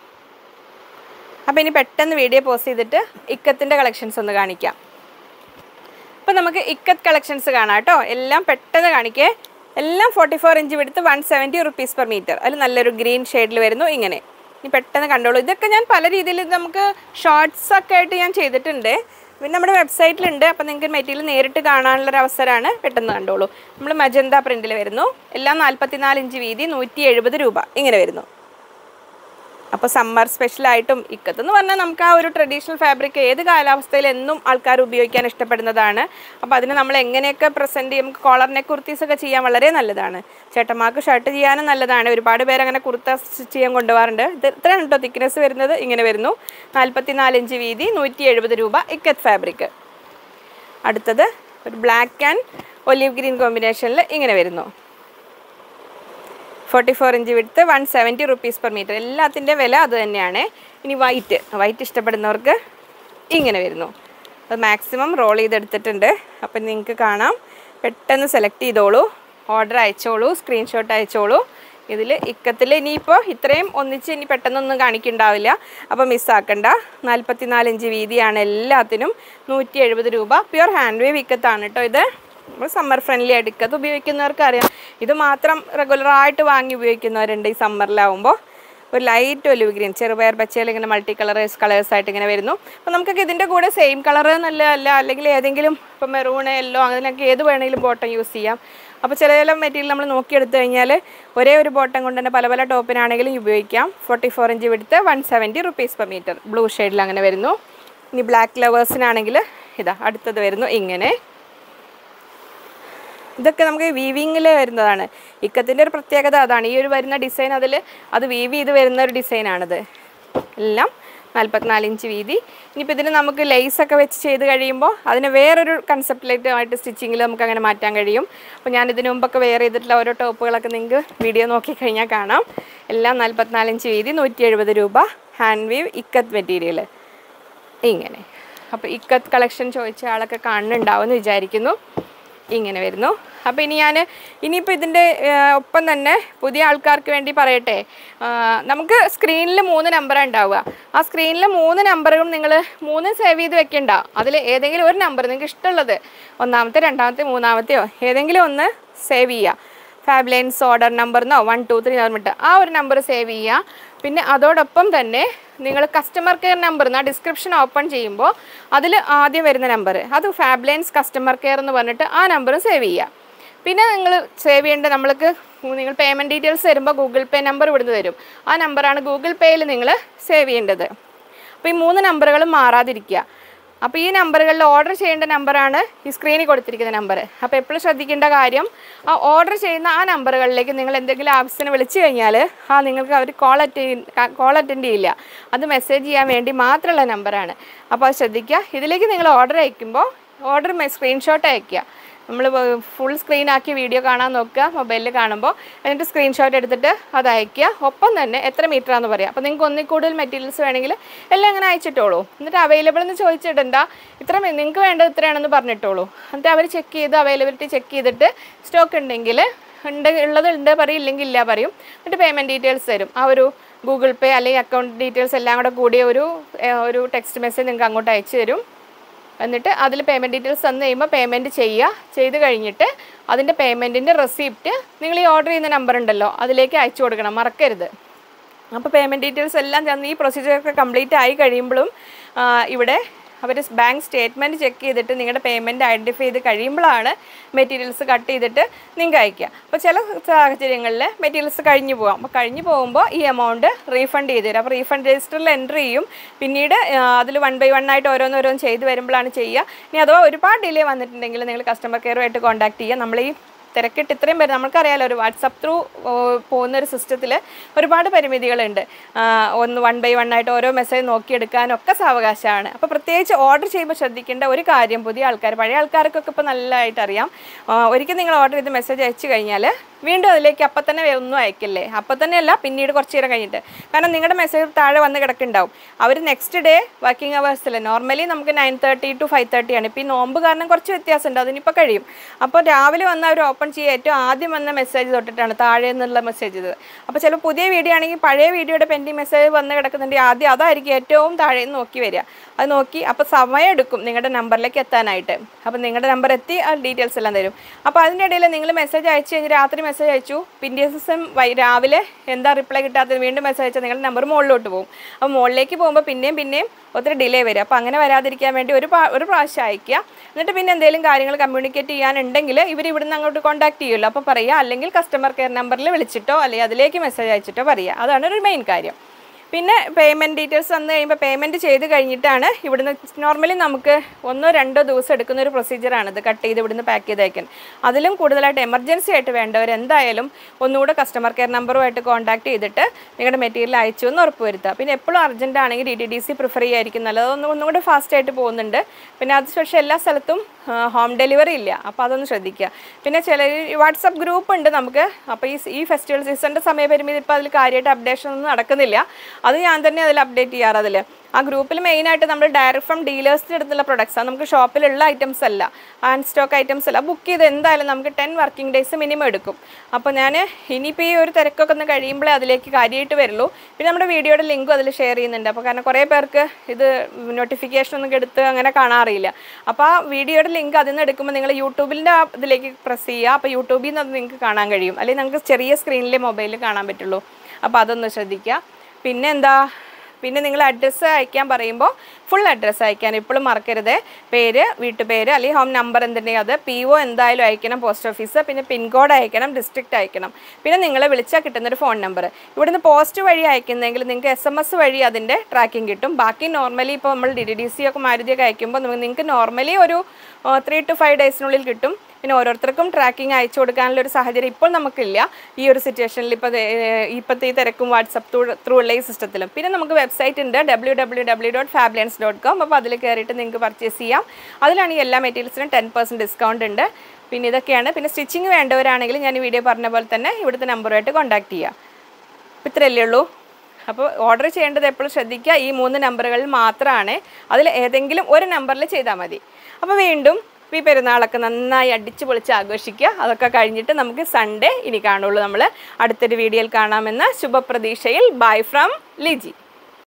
അപ്പോൾ ഇനി പെട്ടെന്ന് വീഡിയോ പോസ്റ്റ് ചെയ്തിട്ട് ഇക്കത്തിൻ്റെ കളക്ഷൻസ് ഒന്ന് കാണിക്കാം അപ്പോൾ നമുക്ക് ഇക്കത്ത് കളക്ഷൻസ് കാണാം കേട്ടോ എല്ലാം പെട്ടെന്ന് കാണിക്കേ എല്ലാം forty four inch width one seventy rupees per metre അതിൽ നല്ലൊരു ഗ്രീൻ ഷെയ്ഡിൽ വരുന്നു ഇങ്ങനെ ഇനി പെട്ടെന്ന് കണ്ടോളൂ ഇതൊക്കെ ഞാൻ പല രീതിയിൽ നമുക്ക് ഷോർട്സ് ഒക്കെ ആയിട്ട് ഞാൻ ചെയ്തിട്ടുണ്ട് പിന്നെ നമ്മുടെ വെബ്സൈറ്റിലുണ്ട് അപ്പോൾ നിങ്ങൾക്ക് മെറ്റീരിയൽ നേരിട്ട് കാണാനുള്ളൊരു അവസരമാണ് പെട്ടെന്ന് കണ്ടോളൂ നമ്മൾ മജന്ത പ്രിൻറ്റിൽ വരുന്നു എല്ലാം നാൽപ്പത്തിനാല് ഇഞ്ച് വീതി നൂറ്റി എഴുപത് രൂപ ഇങ്ങനെ വരുന്നു അപ്പോൾ സമ്മർ സ്പെഷ്യലായിട്ടും ഇക്കത്തെന്ന് പറഞ്ഞാൽ നമുക്ക് ആ ഒരു ട്രഡീഷണൽ ഫാബ്രിക് ഏത് കാലാവസ്ഥയിൽ എന്നും ആൾക്കാർ ഉപയോഗിക്കാൻ ഇഷ്ടപ്പെടുന്നതാണ് അപ്പോൾ അതിന് നമ്മൾ എങ്ങനെയൊക്കെ പ്രസൻറ്റ് ചെയ്യും നമുക്ക് കോളർ കുർത്തീസ് ഒക്കെ ചെയ്യാൻ വളരെ നല്ലതാണ് ചേട്ടന്മാർക്ക് ഷർട്ട് ചെയ്യാനും നല്ലതാണ് ഒരുപാട് പേര് അങ്ങനെ കുർത്ത സ്റ്റിച്ച് ചെയ്യാൻ കൊണ്ടുപോകാറുണ്ട് ഇത് ഇത്രയാണ് കേട്ടോ തിക്നെസ് വരുന്നത് ഇങ്ങനെ വരുന്നു നാൽപ്പത്തിനാല് ഇഞ്ച് വീതി നൂറ്റി എഴുപത് രൂപ ഇക്കത്ത് ഫാബ്രിക് അടുത്തത് ഒരു ബ്ലാക്ക് ആൻഡ് ഒലീവ് ഗ്രീൻ കോമ്പിനേഷനിൽ ഇങ്ങനെ വരുന്നു forty four inch width one seventy rupees per metre എല്ലാത്തിൻ്റെ വില അത് തന്നെയാണ് ഇനി വൈറ്റ് വൈറ്റ് ഇഷ്ടപ്പെടുന്നവർക്ക് ഇങ്ങനെ വരുന്നു അത് മാക്സിമം റോൾ ചെയ്തെടുത്തിട്ടുണ്ട് അപ്പം നിങ്ങൾക്ക് കാണാം പെട്ടെന്ന് സെലക്ട് ചെയ്തോളൂ ഓർഡർ അയച്ചോളൂ സ്ക്രീൻഷോട്ട് അയച്ചോളൂ ഇതിൽ ഇക്കത്തിൽ ഇനിയിപ്പോൾ ഇത്രയും ഒന്നിച്ച് ഇനി പെട്ടെന്നൊന്നും കാണിക്കുന്നുണ്ടാവില്ല അപ്പോൾ മിസ്സാക്കണ്ട നാൽപ്പത്തിനാല് ഇഞ്ച് വീതിയാണ് എല്ലാത്തിനും നൂറ്റി എഴുപത് രൂപ പ്യുർ ഹാൻഡ് വേവ് ഇക്കത്താണ് കേട്ടോ ഇത് നമ്മൾ സമ്മർ ഫ്രണ്ട്ലി ആയിട്ട് ഇക്കത്ത് ഉപയോഗിക്കുന്നവർക്ക് അറിയാം ഇത് മാത്രം റെഗുലറായിട്ട് വാങ്ങി ഉപയോഗിക്കുന്നവരുണ്ട് ഈ സമ്മറിലാവുമ്പോൾ ഒരു ലൈറ്റ് ഒലിവ് ഗ്രീൻ ചെറുപയർ പച്ചയിൽ ഇങ്ങനെ മൾട്ടി കളറേഴ്സ് കളേഴ്സ് ആയിട്ട് ഇങ്ങനെ വരുന്നു അപ്പോൾ നമുക്കൊക്കെ ഇതിൻ്റെ കൂടെ സെയിം കളർ എന്നല്ല അല്ല അല്ലെങ്കിൽ ഏതെങ്കിലും ഇപ്പോൾ മെറൂൺ യെല്ലോ അങ്ങനെയൊക്കെ ഏത് വേണമെങ്കിലും ബോട്ടം യൂസ് ചെയ്യാം അപ്പോൾ ചില ചില മെറ്റീരിയൽ നമ്മൾ നോക്കിയെടുത്ത് കഴിഞ്ഞാൽ ഒരേ ഒരു ബോട്ടം കൊണ്ട് തന്നെ പല പല ടോപ്പിനാണെങ്കിലും ഉപയോഗിക്കാം forty four inch width one seventy rupees per metre blue ഷെയ്ഡിൽ അങ്ങനെ വരുന്നു ഇനി ബ്ലാക്ക് ലവേഴ്സിനാണെങ്കിൽ ഇതാ അടുത്തത് വരുന്നു ഇങ്ങനെ ഇതൊക്കെ നമുക്ക് വീവിങ്ങിൽ വരുന്നതാണ് ഇക്കത്തിൻ്റെ ഒരു പ്രത്യേകത അതാണ് ഈ ഒരു വരുന്ന ഡിസൈൻ അതിൽ അത് വീവ് ചെയ്ത് വരുന്ന ഒരു ഡിസൈനാണിത് എല്ലാം നാൽപ്പത്തിനാല് ഇഞ്ച് വീതി ഇനിയിപ്പോൾ ഇതിന് നമുക്ക് ലേസ് ഒക്കെ വെച്ച് ചെയ്ത് കഴിയുമ്പോൾ അതിന് വേറൊരു കൺസെപ്റ്റിലേറ്റുമായിട്ട് സ്റ്റിച്ചിങ്ങിൽ നമുക്ക് അങ്ങനെ മാറ്റാൻ കഴിയും അപ്പോൾ ഞാൻ ഇതിനു മുമ്പൊക്കെ വെയർ ചെയ്തിട്ടുള്ള ഓരോ ടോപ്പുകളൊക്കെ നിങ്ങൾക്ക് വീഡിയോ നോക്കിക്കഴിഞ്ഞാൽ കാണാം എല്ലാം നാൽപ്പത്തിനാല് ഇഞ്ച് വീതി നൂറ്റി എഴുപത് രൂപ ഹാൻഡ് വീവ് ഇക്കത്ത് മെറ്റീരിയൽ ഇങ്ങനെ അപ്പോൾ ഇക്കത്ത് കളക്ഷൻ ചോദിച്ച ആളൊക്കെ കാണുന്നുണ്ടാവുമെന്ന് വിചാരിക്കുന്നു ഇങ്ങനെ വരുന്നു അപ്പോൾ ഇനി ഞാൻ ഇനിയിപ്പോൾ ഇതിൻ്റെ ഒപ്പം തന്നെ പുതിയ ആൾക്കാർക്ക് വേണ്ടി പറയട്ടെ ആ, നമുക്ക് സ്ക്രീനിൽ മൂന്ന് നമ്പറാണ് ഉണ്ടാവുക ആ സ്ക്രീനിൽ മൂന്ന് നമ്പറും നിങ്ങൾ മൂന്ന് സേവ് ചെയ്ത് വെക്കണ്ട അതിൽ ഏതെങ്കിലും ഒരു നമ്പർ നിങ്ങൾക്ക് ഇഷ്ടമുള്ളത് ഒന്നാമത്തെ രണ്ടാമത്തെ മൂന്നാമത്തെയോ ഏതെങ്കിലും ഒന്ന് സേവ് ചെയ്യുക ഫാബ് ലൈൻസ് ഓർഡർ നമ്പർന്നോ വൺ ടു ത്രീ പറഞ്ഞിട്ട് ആ ഒരു നമ്പർ സേവ് ചെയ്യുക പിന്നെ അതോടൊപ്പം തന്നെ നിങ്ങൾ കസ്റ്റമർ കെയർ നമ്പർ ആ ഡിസ്ക്രിപ്ഷൻ ഓപ്പൺ ചെയ്യുമ്പോൾ അതിൽ ആദ്യം വരുന്ന നമ്പർ അത് ഫാബ് ലൈൻസ് കസ്റ്റമർ കെയർ എന്ന് പറഞ്ഞിട്ട് ആ നമ്പർ സേവ് ചെയ്യുക പിന്നെ നിങ്ങൾ സേവ് ചെയ്യേണ്ട നമ്മൾക്ക് നിങ്ങൾ പേയ്മെൻറ്റ് ഡീറ്റെയിൽസ് തരുമ്പോൾ ഗൂഗിൾ പേ നമ്പർ ഇവിടുന്ന് തരും ആ നമ്പറാണ് ഗൂഗിൾ പേയിൽ നിങ്ങൾ സേവ് ചെയ്യേണ്ടത് അപ്പോൾ ഈ മൂന്ന് നമ്പറുകളും മാറാതിരിക്കുക അപ്പോൾ ഈ നമ്പറുകളിൽ ഓർഡർ ചെയ്യേണ്ട നമ്പറാണ് ഈ സ്ക്രീനിൽ കൊടുത്തിരിക്കുന്ന നമ്പർ അപ്പോൾ എപ്പോഴും ശ്രദ്ധിക്കേണ്ട കാര്യം ആ ഓർഡർ ചെയ്യുന്ന ആ നമ്പറുകളിലേക്ക് നിങ്ങൾ എന്തെങ്കിലും ആവശ്യത്തിന് വിളിച്ചു കഴിഞ്ഞാൽ ആ നിങ്ങൾക്ക് അവർ കോൾ അറ്റൻഡ് കോൾ അറ്റൻഡ് ചെയ്യില്ല അത് മെസ്സേജ് ചെയ്യാൻ വേണ്ടി മാത്രമുള്ള നമ്പറാണ് അപ്പോൾ അത് ശ്രദ്ധിക്കുക ഇതിലേക്ക് നിങ്ങൾ ഓർഡർ അയക്കുമ്പോൾ ഓർഡർ സ്ക്രീൻഷോട്ട് അയക്കുക നമ്മൾ ഫുൾ സ്ക്രീൻ ആക്കി വീഡിയോ കാണാൻ നോക്കുക മൊബൈലിൽ കാണുമ്പോൾ എന്നിട്ട് സ്ക്രീൻഷോട്ട് എടുത്തിട്ട് അത് അയക്കുക ഒപ്പം തന്നെ എത്ര മീറ്റർ ആണെന്ന് പറയാം അപ്പോൾ നിങ്ങൾക്ക് ഒന്നിൽ കൂടുതൽ മെറ്റീരിയൽസ് വേണമെങ്കിൽ എല്ലാം അങ്ങനെ അയച്ചിട്ടോളൂ എന്നിട്ട് അവൈലബിൾ എന്ന് ചോദിച്ചിടണ്ട ഇത്ര മി- നിങ്ങൾക്ക് വേണ്ടത് ഇത്രയാണെന്ന് പറഞ്ഞിട്ടോളൂ എന്നിട്ട് അവർ ചെക്ക് ചെയ്ത് അവൈലബിലിറ്റി ചെക്ക് ചെയ്തിട്ട് സ്റ്റോക്ക് ഉണ്ടെങ്കിൽ ഉണ്ട് ഉള്ളത് ഉണ്ട് പറയും ഇല്ലെങ്കിൽ ഇല്ല പറയും എന്നിട്ട് പേയ്മെൻറ്റ് ഡീറ്റെയിൽസ് തരും ആ ഒരു ഗൂഗിൾ പേ അല്ലെങ്കിൽ അക്കൗണ്ട് ഡീറ്റെയിൽസ് എല്ലാം കൂടെ കൂടിയ ഒരു ഏഹ്, ഒരു ടെക്സ്റ്റ് മെസ്സേജ് നിങ്ങൾക്ക് അങ്ങോട്ട് അയച്ചു തരും എന്നിട്ട് അതിൽ പേയ്മെൻറ്റ് ഡീറ്റെയിൽസ് തന്നു കഴിയുമ്പോൾ പേയ്മെൻറ്റ് ചെയ്യുക ചെയ്ത് കഴിഞ്ഞിട്ട് അതിൻ്റെ പേയ്മെൻറ്റിൻ്റെ റെസിപ്റ്റ് നിങ്ങൾ ഈ ഓർഡർ ചെയ്യുന്ന നമ്പർ ഉണ്ടല്ലോ അതിലേക്ക് അയച്ചു കൊടുക്കണം മറക്കരുത് അപ്പോൾ പേയ്മെൻറ്റ് ഡീറ്റെയിൽസ് എല്ലാം ചെന്ന് ഈ പ്രൊസീജിയറൊക്കെ കംപ്ലീറ്റ് ആയി കഴിയുമ്പോഴും ആ, ഇവിടെ അവർ ബാങ്ക് സ്റ്റേറ്റ്മെൻറ്റ് ചെക്ക് ചെയ്തിട്ട് നിങ്ങളുടെ പേയ്മെൻറ്റ് ഐഡൻറ്റിഫൈ ചെയ്ത് കഴിയുമ്പോഴാണ് മെറ്റീരിയൽസ് കട്ട് ചെയ്തിട്ട് നിങ്ങൾക്ക് അയക്കുക അപ്പോൾ ചില സാഹചര്യങ്ങളിൽ മെറ്റീരിയൽസ് കഴിഞ്ഞു പോകാം അപ്പോൾ കഴിഞ്ഞു പോകുമ്പോൾ ഈ എമൗണ്ട് റീഫണ്ട് ചെയ്ത് തരും അപ്പോൾ റീഫണ്ട് രജിസ്റ്ററിൽ എൻ്റർ ചെയ്യും പിന്നീട് അതിൽ വൺ ബൈ വൺ ആയിട്ട് ഓരോന്നോരോന്ന് ചെയ്ത് വരുമ്പോഴാണ് ചെയ്യുക ഇനി അഥവാ ഒരുപാട് ഡിലേ വന്നിട്ടുണ്ടെങ്കിൽ നിങ്ങൾ കസ്റ്റമർ കെയറുമായിട്ട് കോൺടാക്ട് ചെയ്യുക നമ്മൾ ഈ തിരക്കിട്ട് ഇത്രയും പേര് നമുക്കറിയാലോ ഒരു വാട്സപ്പ് ത്രൂ പോകുന്ന ഒരു സിസ്റ്റത്തിൽ ഒരുപാട് പരിമിതികളുണ്ട് ആ, ഒന്ന് വൺ ബൈ വൺ ആയിട്ട് ഓരോ മെസ്സേജ് നോക്കിയെടുക്കാനൊക്കെ സാവകാശമാണ് അപ്പോൾ പ്രത്യേകിച്ച് ഓർഡർ ചെയ്യുമ്പോൾ ശ്രദ്ധിക്കേണ്ട ഒരു കാര്യം പുതിയ ആൾക്കാർ പഴയ ആൾക്കാർക്കൊക്കെ ഇപ്പോൾ നല്ലതായിട്ട് അറിയാം ആ, ഒരിക്കൽ നിങ്ങൾ ഓർഡർ ചെയ്ത് മെസ്സേജ് അയച്ചു കഴിഞ്ഞാൽ വീണ്ടും അതിലേക്ക് അപ്പം തന്നെ ഒന്നും അയക്കില്ലേ അപ്പം തന്നെ അല്ല പിന്നീട് കുറച്ച് നേരം കഴിഞ്ഞിട്ട് കാരണം നിങ്ങളുടെ മെസ്സേജ് താഴെ വന്ന് കിടക്കുന്നുണ്ടാവും അവർ നെക്സ്റ്റ് ഡേ വർക്കിംഗ് അവേഴ്സിൽ നോർമലി നമുക്ക് nine thirty to five thirty ആണ് ഇപ്പോൾ ഈ നോമ്പ് കാരണം കുറച്ച് വ്യത്യാസമുണ്ട് അതിനിപ്പോൾ കഴിയും അപ്പോൾ രാവിലെ വന്ന് അവർ ഓപ്പൺ ചെയ്യുക ഏറ്റവും ആദ്യം വന്ന മെസ്സേജ് തൊട്ടിട്ടാണ് താഴെ നിന്നുള്ള മെസ്സേജ് ഇത് അപ്പോൾ ചിലപ്പോൾ പുതിയ വീഡിയോ ആണെങ്കിൽ പഴയ വീഡിയോയുടെ പെൻഡിങ് മെസ്സേജ് വന്ന് കിടക്കുന്നുണ്ടെങ്കിൽ ആദ്യം അതായിരിക്കും ഏറ്റവും താഴെ നിന്ന് നോക്കി വരിക അത് നോക്കി അപ്പോൾ സമയം എടുക്കും നിങ്ങളുടെ നമ്പറിലേക്ക് എത്താനായിട്ട് അപ്പോൾ നിങ്ങളുടെ നമ്പർ എത്തി ആ ഡീറ്റെയിൽസ് എല്ലാം തരും അപ്പോൾ അതിൻ്റെ ഇടയിൽ നിങ്ങൾ മെസ്സേജ് അയച്ചു കഴിഞ്ഞ് രാത്രി മെസ്സേജ് അയച്ചു പിറ്റേ ദിവസം വൈ രാവിലെ എന്താ റിപ്ലൈ കിട്ടാത്തത് വീണ്ടും മെസ്സേജ് അയച്ചാൽ നിങ്ങളുടെ നമ്പർ മുകളിലോട്ട് പോകും അപ്പോൾ മുകളിലേക്ക് പോകുമ്പോൾ പിന്നെയും പിന്നെയും ഒത്തിരി ഡിലേ വരും അപ്പോൾ അങ്ങനെ വരാതിരിക്കാൻ വേണ്ടി ഒരു പ്രാ- ഒരു പ്രാവശ്യം അയക്കുക എന്നിട്ട് പിന്നെ എന്തെങ്കിലും കാര്യങ്ങൾ കമ്മ്യൂണിക്കേറ്റ് ചെയ്യാനുണ്ടെങ്കിൽ ഇവർ ഇവിടുന്ന് അങ്ങോട്ട് കോൺടാക്ട് ചെയ്യുമല്ലോ അപ്പോൾ പറയുക അല്ലെങ്കിൽ കസ്റ്റമർ കെയർ നമ്പറിൽ വിളിച്ചിട്ടോ അല്ലെങ്കിൽ അതിലേക്ക് മെസ്സേജ് അയച്ചിട്ടോ പറയുക അതാണ് ഒരു മെയിൻ കാര്യം പിന്നെ പേയ്മെൻറ്റ് ഡീറ്റെയിൽസ് വന്നു കഴിയുമ്പോൾ പേയ്മെൻറ്റ് ചെയ്ത് കഴിഞ്ഞിട്ടാണ് ഇവിടുന്ന് നോർമലി നമുക്ക് ഒന്നോ രണ്ടോ ദിവസം എടുക്കുന്ന ഒരു പ്രൊസീജിയറാണിത് കട്ട് ചെയ്ത് ഇവിടുന്ന് പാക്ക് ചെയ്ത് അയക്കാൻ അതിലും കൂടുതലായിട്ട് എമർജൻസി ആയിട്ട് വേണ്ടവർ എന്തായാലും ഒന്നുകൂടെ കസ്റ്റമർ കെയർ നമ്പറുമായിട്ട് കോൺടാക്ട് ചെയ്തിട്ട് നിങ്ങളുടെ മെറ്റീരിയൽ അയച്ചു എന്ന് ഉറപ്പ് വരുത്തുക പിന്നെ എപ്പോഴും അർജൻറ്റ് ആണെങ്കിൽ D T D C prefer ചെയ്യായിരിക്കും നല്ലത് അതൊന്നും ഒന്നും കൂടെ ഫാസ്റ്റ് ആയിട്ട് പോകുന്നുണ്ട് പിന്നെ അത് പക്ഷേ എല്ലാ സ്ഥലത്തും ഹോം ഡെലിവറി ഇല്ല അപ്പോൾ അതൊന്ന് ശ്രദ്ധിക്കുക പിന്നെ ചില വാട്സപ്പ് ഗ്രൂപ്പ് ഉണ്ട് നമുക്ക് അപ്പോൾ ഈ ഈ ഫെസ്റ്റിവൽ സീസണിൻ്റെ സമയപരിമിതി ഇപ്പോൾ അതിൽ കാര്യമായിട്ട് അപ്ഡേഷൻ ഒന്നും നടക്കുന്നില്ല അത് ഞാൻ തന്നെ അതിൽ അപ്ഡേറ്റ് ചെയ്യാറ് അതിൽ ആ ഗ്രൂപ്പിൽ മെയിനായിട്ട് നമ്മൾ ഡയറക്റ്റ് ഫ്രം ഡീലേഴ്സിൻ്റെ അടുത്തുള്ള പ്രൊഡക്ട്സ് ആണ് നമുക്ക് ഷോപ്പിലുള്ള ഐറ്റംസ് അല്ല ഹാൻഡ് സ്റ്റോക്ക് ഐറ്റംസ് അല്ല ബുക്ക് ചെയ്ത് എന്തായാലും നമുക്ക് ടെൻ വർക്കിംഗ് ഡേയ്സ് മിനിമം എടുക്കും അപ്പോൾ ഞാൻ ഇനിയിപ്പോൾ ഈ ഒരു തിരക്കൊക്കെ ഒന്ന് കഴിയുമ്പോഴേ അതിലേക്ക് കാര്യമായിട്ട് വരുള്ളൂ പിന്നെ നമ്മുടെ വീഡിയോയുടെ ലിങ്കും അതിൽ ഷെയർ ചെയ്യുന്നുണ്ട് അപ്പോൾ കാരണം കുറേ പേർക്ക് ഇത് നോട്ടിഫിക്കേഷൻ ഒന്നും എടുത്ത് അങ്ങനെ കാണാറില്ല അപ്പോൾ ആ വീഡിയോയുടെ ലിങ്ക് അതിൽ നിന്ന് എടുക്കുമ്പോൾ നിങ്ങൾ യൂട്യൂബിൻ്റെ ആ ഇതിലേക്ക് പ്രസ് ചെയ്യുക അപ്പോൾ യൂട്യൂബിൽ നിന്ന് അത് നിങ്ങൾക്ക് കാണാൻ കഴിയും അല്ലെങ്കിൽ നിങ്ങൾക്ക് ചെറിയ സ്ക്രീനിലെ മൊബൈലിൽ കാണാൻ പറ്റുള്ളൂ അപ്പോൾ അതൊന്ന് ശ്രദ്ധിക്കുക പിന്നെ എന്താ പിന്നെ നിങ്ങൾ അഡ്രസ്സ് അയക്കാൻ പറയുമ്പോൾ ഫുൾ അഡ്രസ്സ് അയക്കാൻ എപ്പോഴും മറക്കരുത് പേര് വീട്ടുപേര് അല്ലെങ്കിൽ ഹോം നമ്പർ എന്തുണ്ടെങ്കിൽ അത് പി ഒ എന്തായാലും അയക്കണം പോസ്റ്റ് ഓഫീസ് പിന്നെ പിൻകോഡ് അയക്കണം ഡിസ്ട്രിക്റ്റ് അയക്കണം പിന്നെ നിങ്ങളെ വിളിച്ചാൽ കിട്ടുന്നൊരു ഫോൺ നമ്പർ ഇവിടുന്ന് പോസ്റ്റ് വഴി അയക്കുന്നെങ്കിൽ നിങ്ങൾക്ക് എസ് എം എസ് വഴി അതിൻ്റെ ട്രാക്കിംഗ് കിട്ടും ബാക്കി നോർമലി ഇപ്പോൾ നമ്മൾ ഡി ഡി ഡി സി ഒക്കെ മാരുതിയൊക്കെ അയക്കുമ്പോൾ നിങ്ങൾക്ക് നോർമലി ഒരു ത്രീ ടു ഫൈവ് ഡേയ്സിനുള്ളിൽ കിട്ടും പിന്നെ ഓരോരുത്തർക്കും ട്രാക്കിംഗ് അയച്ചു കൊടുക്കാനുള്ള ഒരു സാഹചര്യം ഇപ്പോൾ നമുക്കില്ല ഈ ഒരു സിറ്റുവേഷനിൽ ഇപ്പോൾ ഇപ്പോഴത്തെ ഈ തിരക്കും വാട്സപ്പ് ത്രൂ ത്രൂ ഉള്ള ഈ സിസ്റ്റത്തിലും പിന്നെ നമുക്ക് വെബ്സൈറ്റ് ഉണ്ട് W W W dot fablens dot com അപ്പോൾ അതിൽ കയറിയിട്ട് നിങ്ങൾക്ക് പർച്ചേസ് ചെയ്യാം അതിലാണ് ഈ എല്ലാ മെറ്റീരിയൽസിനും ടെൻ പെർസെൻറ്റ് ഡിസ്കൗണ്ട് ഉണ്ട് പിന്നെ ഇതൊക്കെയാണ് പിന്നെ സ്റ്റിച്ചിങ് വേണ്ടവരാണെങ്കിൽ ഞാൻ ഈ വീഡിയോ പറഞ്ഞ പോലെ തന്നെ ഇവിടുത്തെ നമ്പറുമായിട്ട് കോൺടാക്ട് ചെയ്യാം അപ്പോൾ ഇത്രയല്ലേ ഉള്ളൂ അപ്പോൾ ഓർഡർ ചെയ്യേണ്ടത് എപ്പോഴും ശ്രദ്ധിക്കുക ഈ മൂന്ന് നമ്പറുകളിൽ മാത്രമാണ് അതിൽ ഏതെങ്കിലും ഒരു നമ്പറിൽ ചെയ്താൽ മതി അപ്പോൾ വീണ്ടും ഈ പെരുന്നാളൊക്കെ നന്നായി അടിച്ചു പൊളിച്ച് ആഘോഷിക്കുക അതൊക്കെ കഴിഞ്ഞിട്ട് നമുക്ക് സൺഡേ ഇനി കാണുള്ളൂ നമ്മൾ അടുത്തൊരു വീഡിയോയിൽ കാണാമെന്ന ശുഭപ്രതീക്ഷയിൽ ബൈ ഫ്രം ലിജി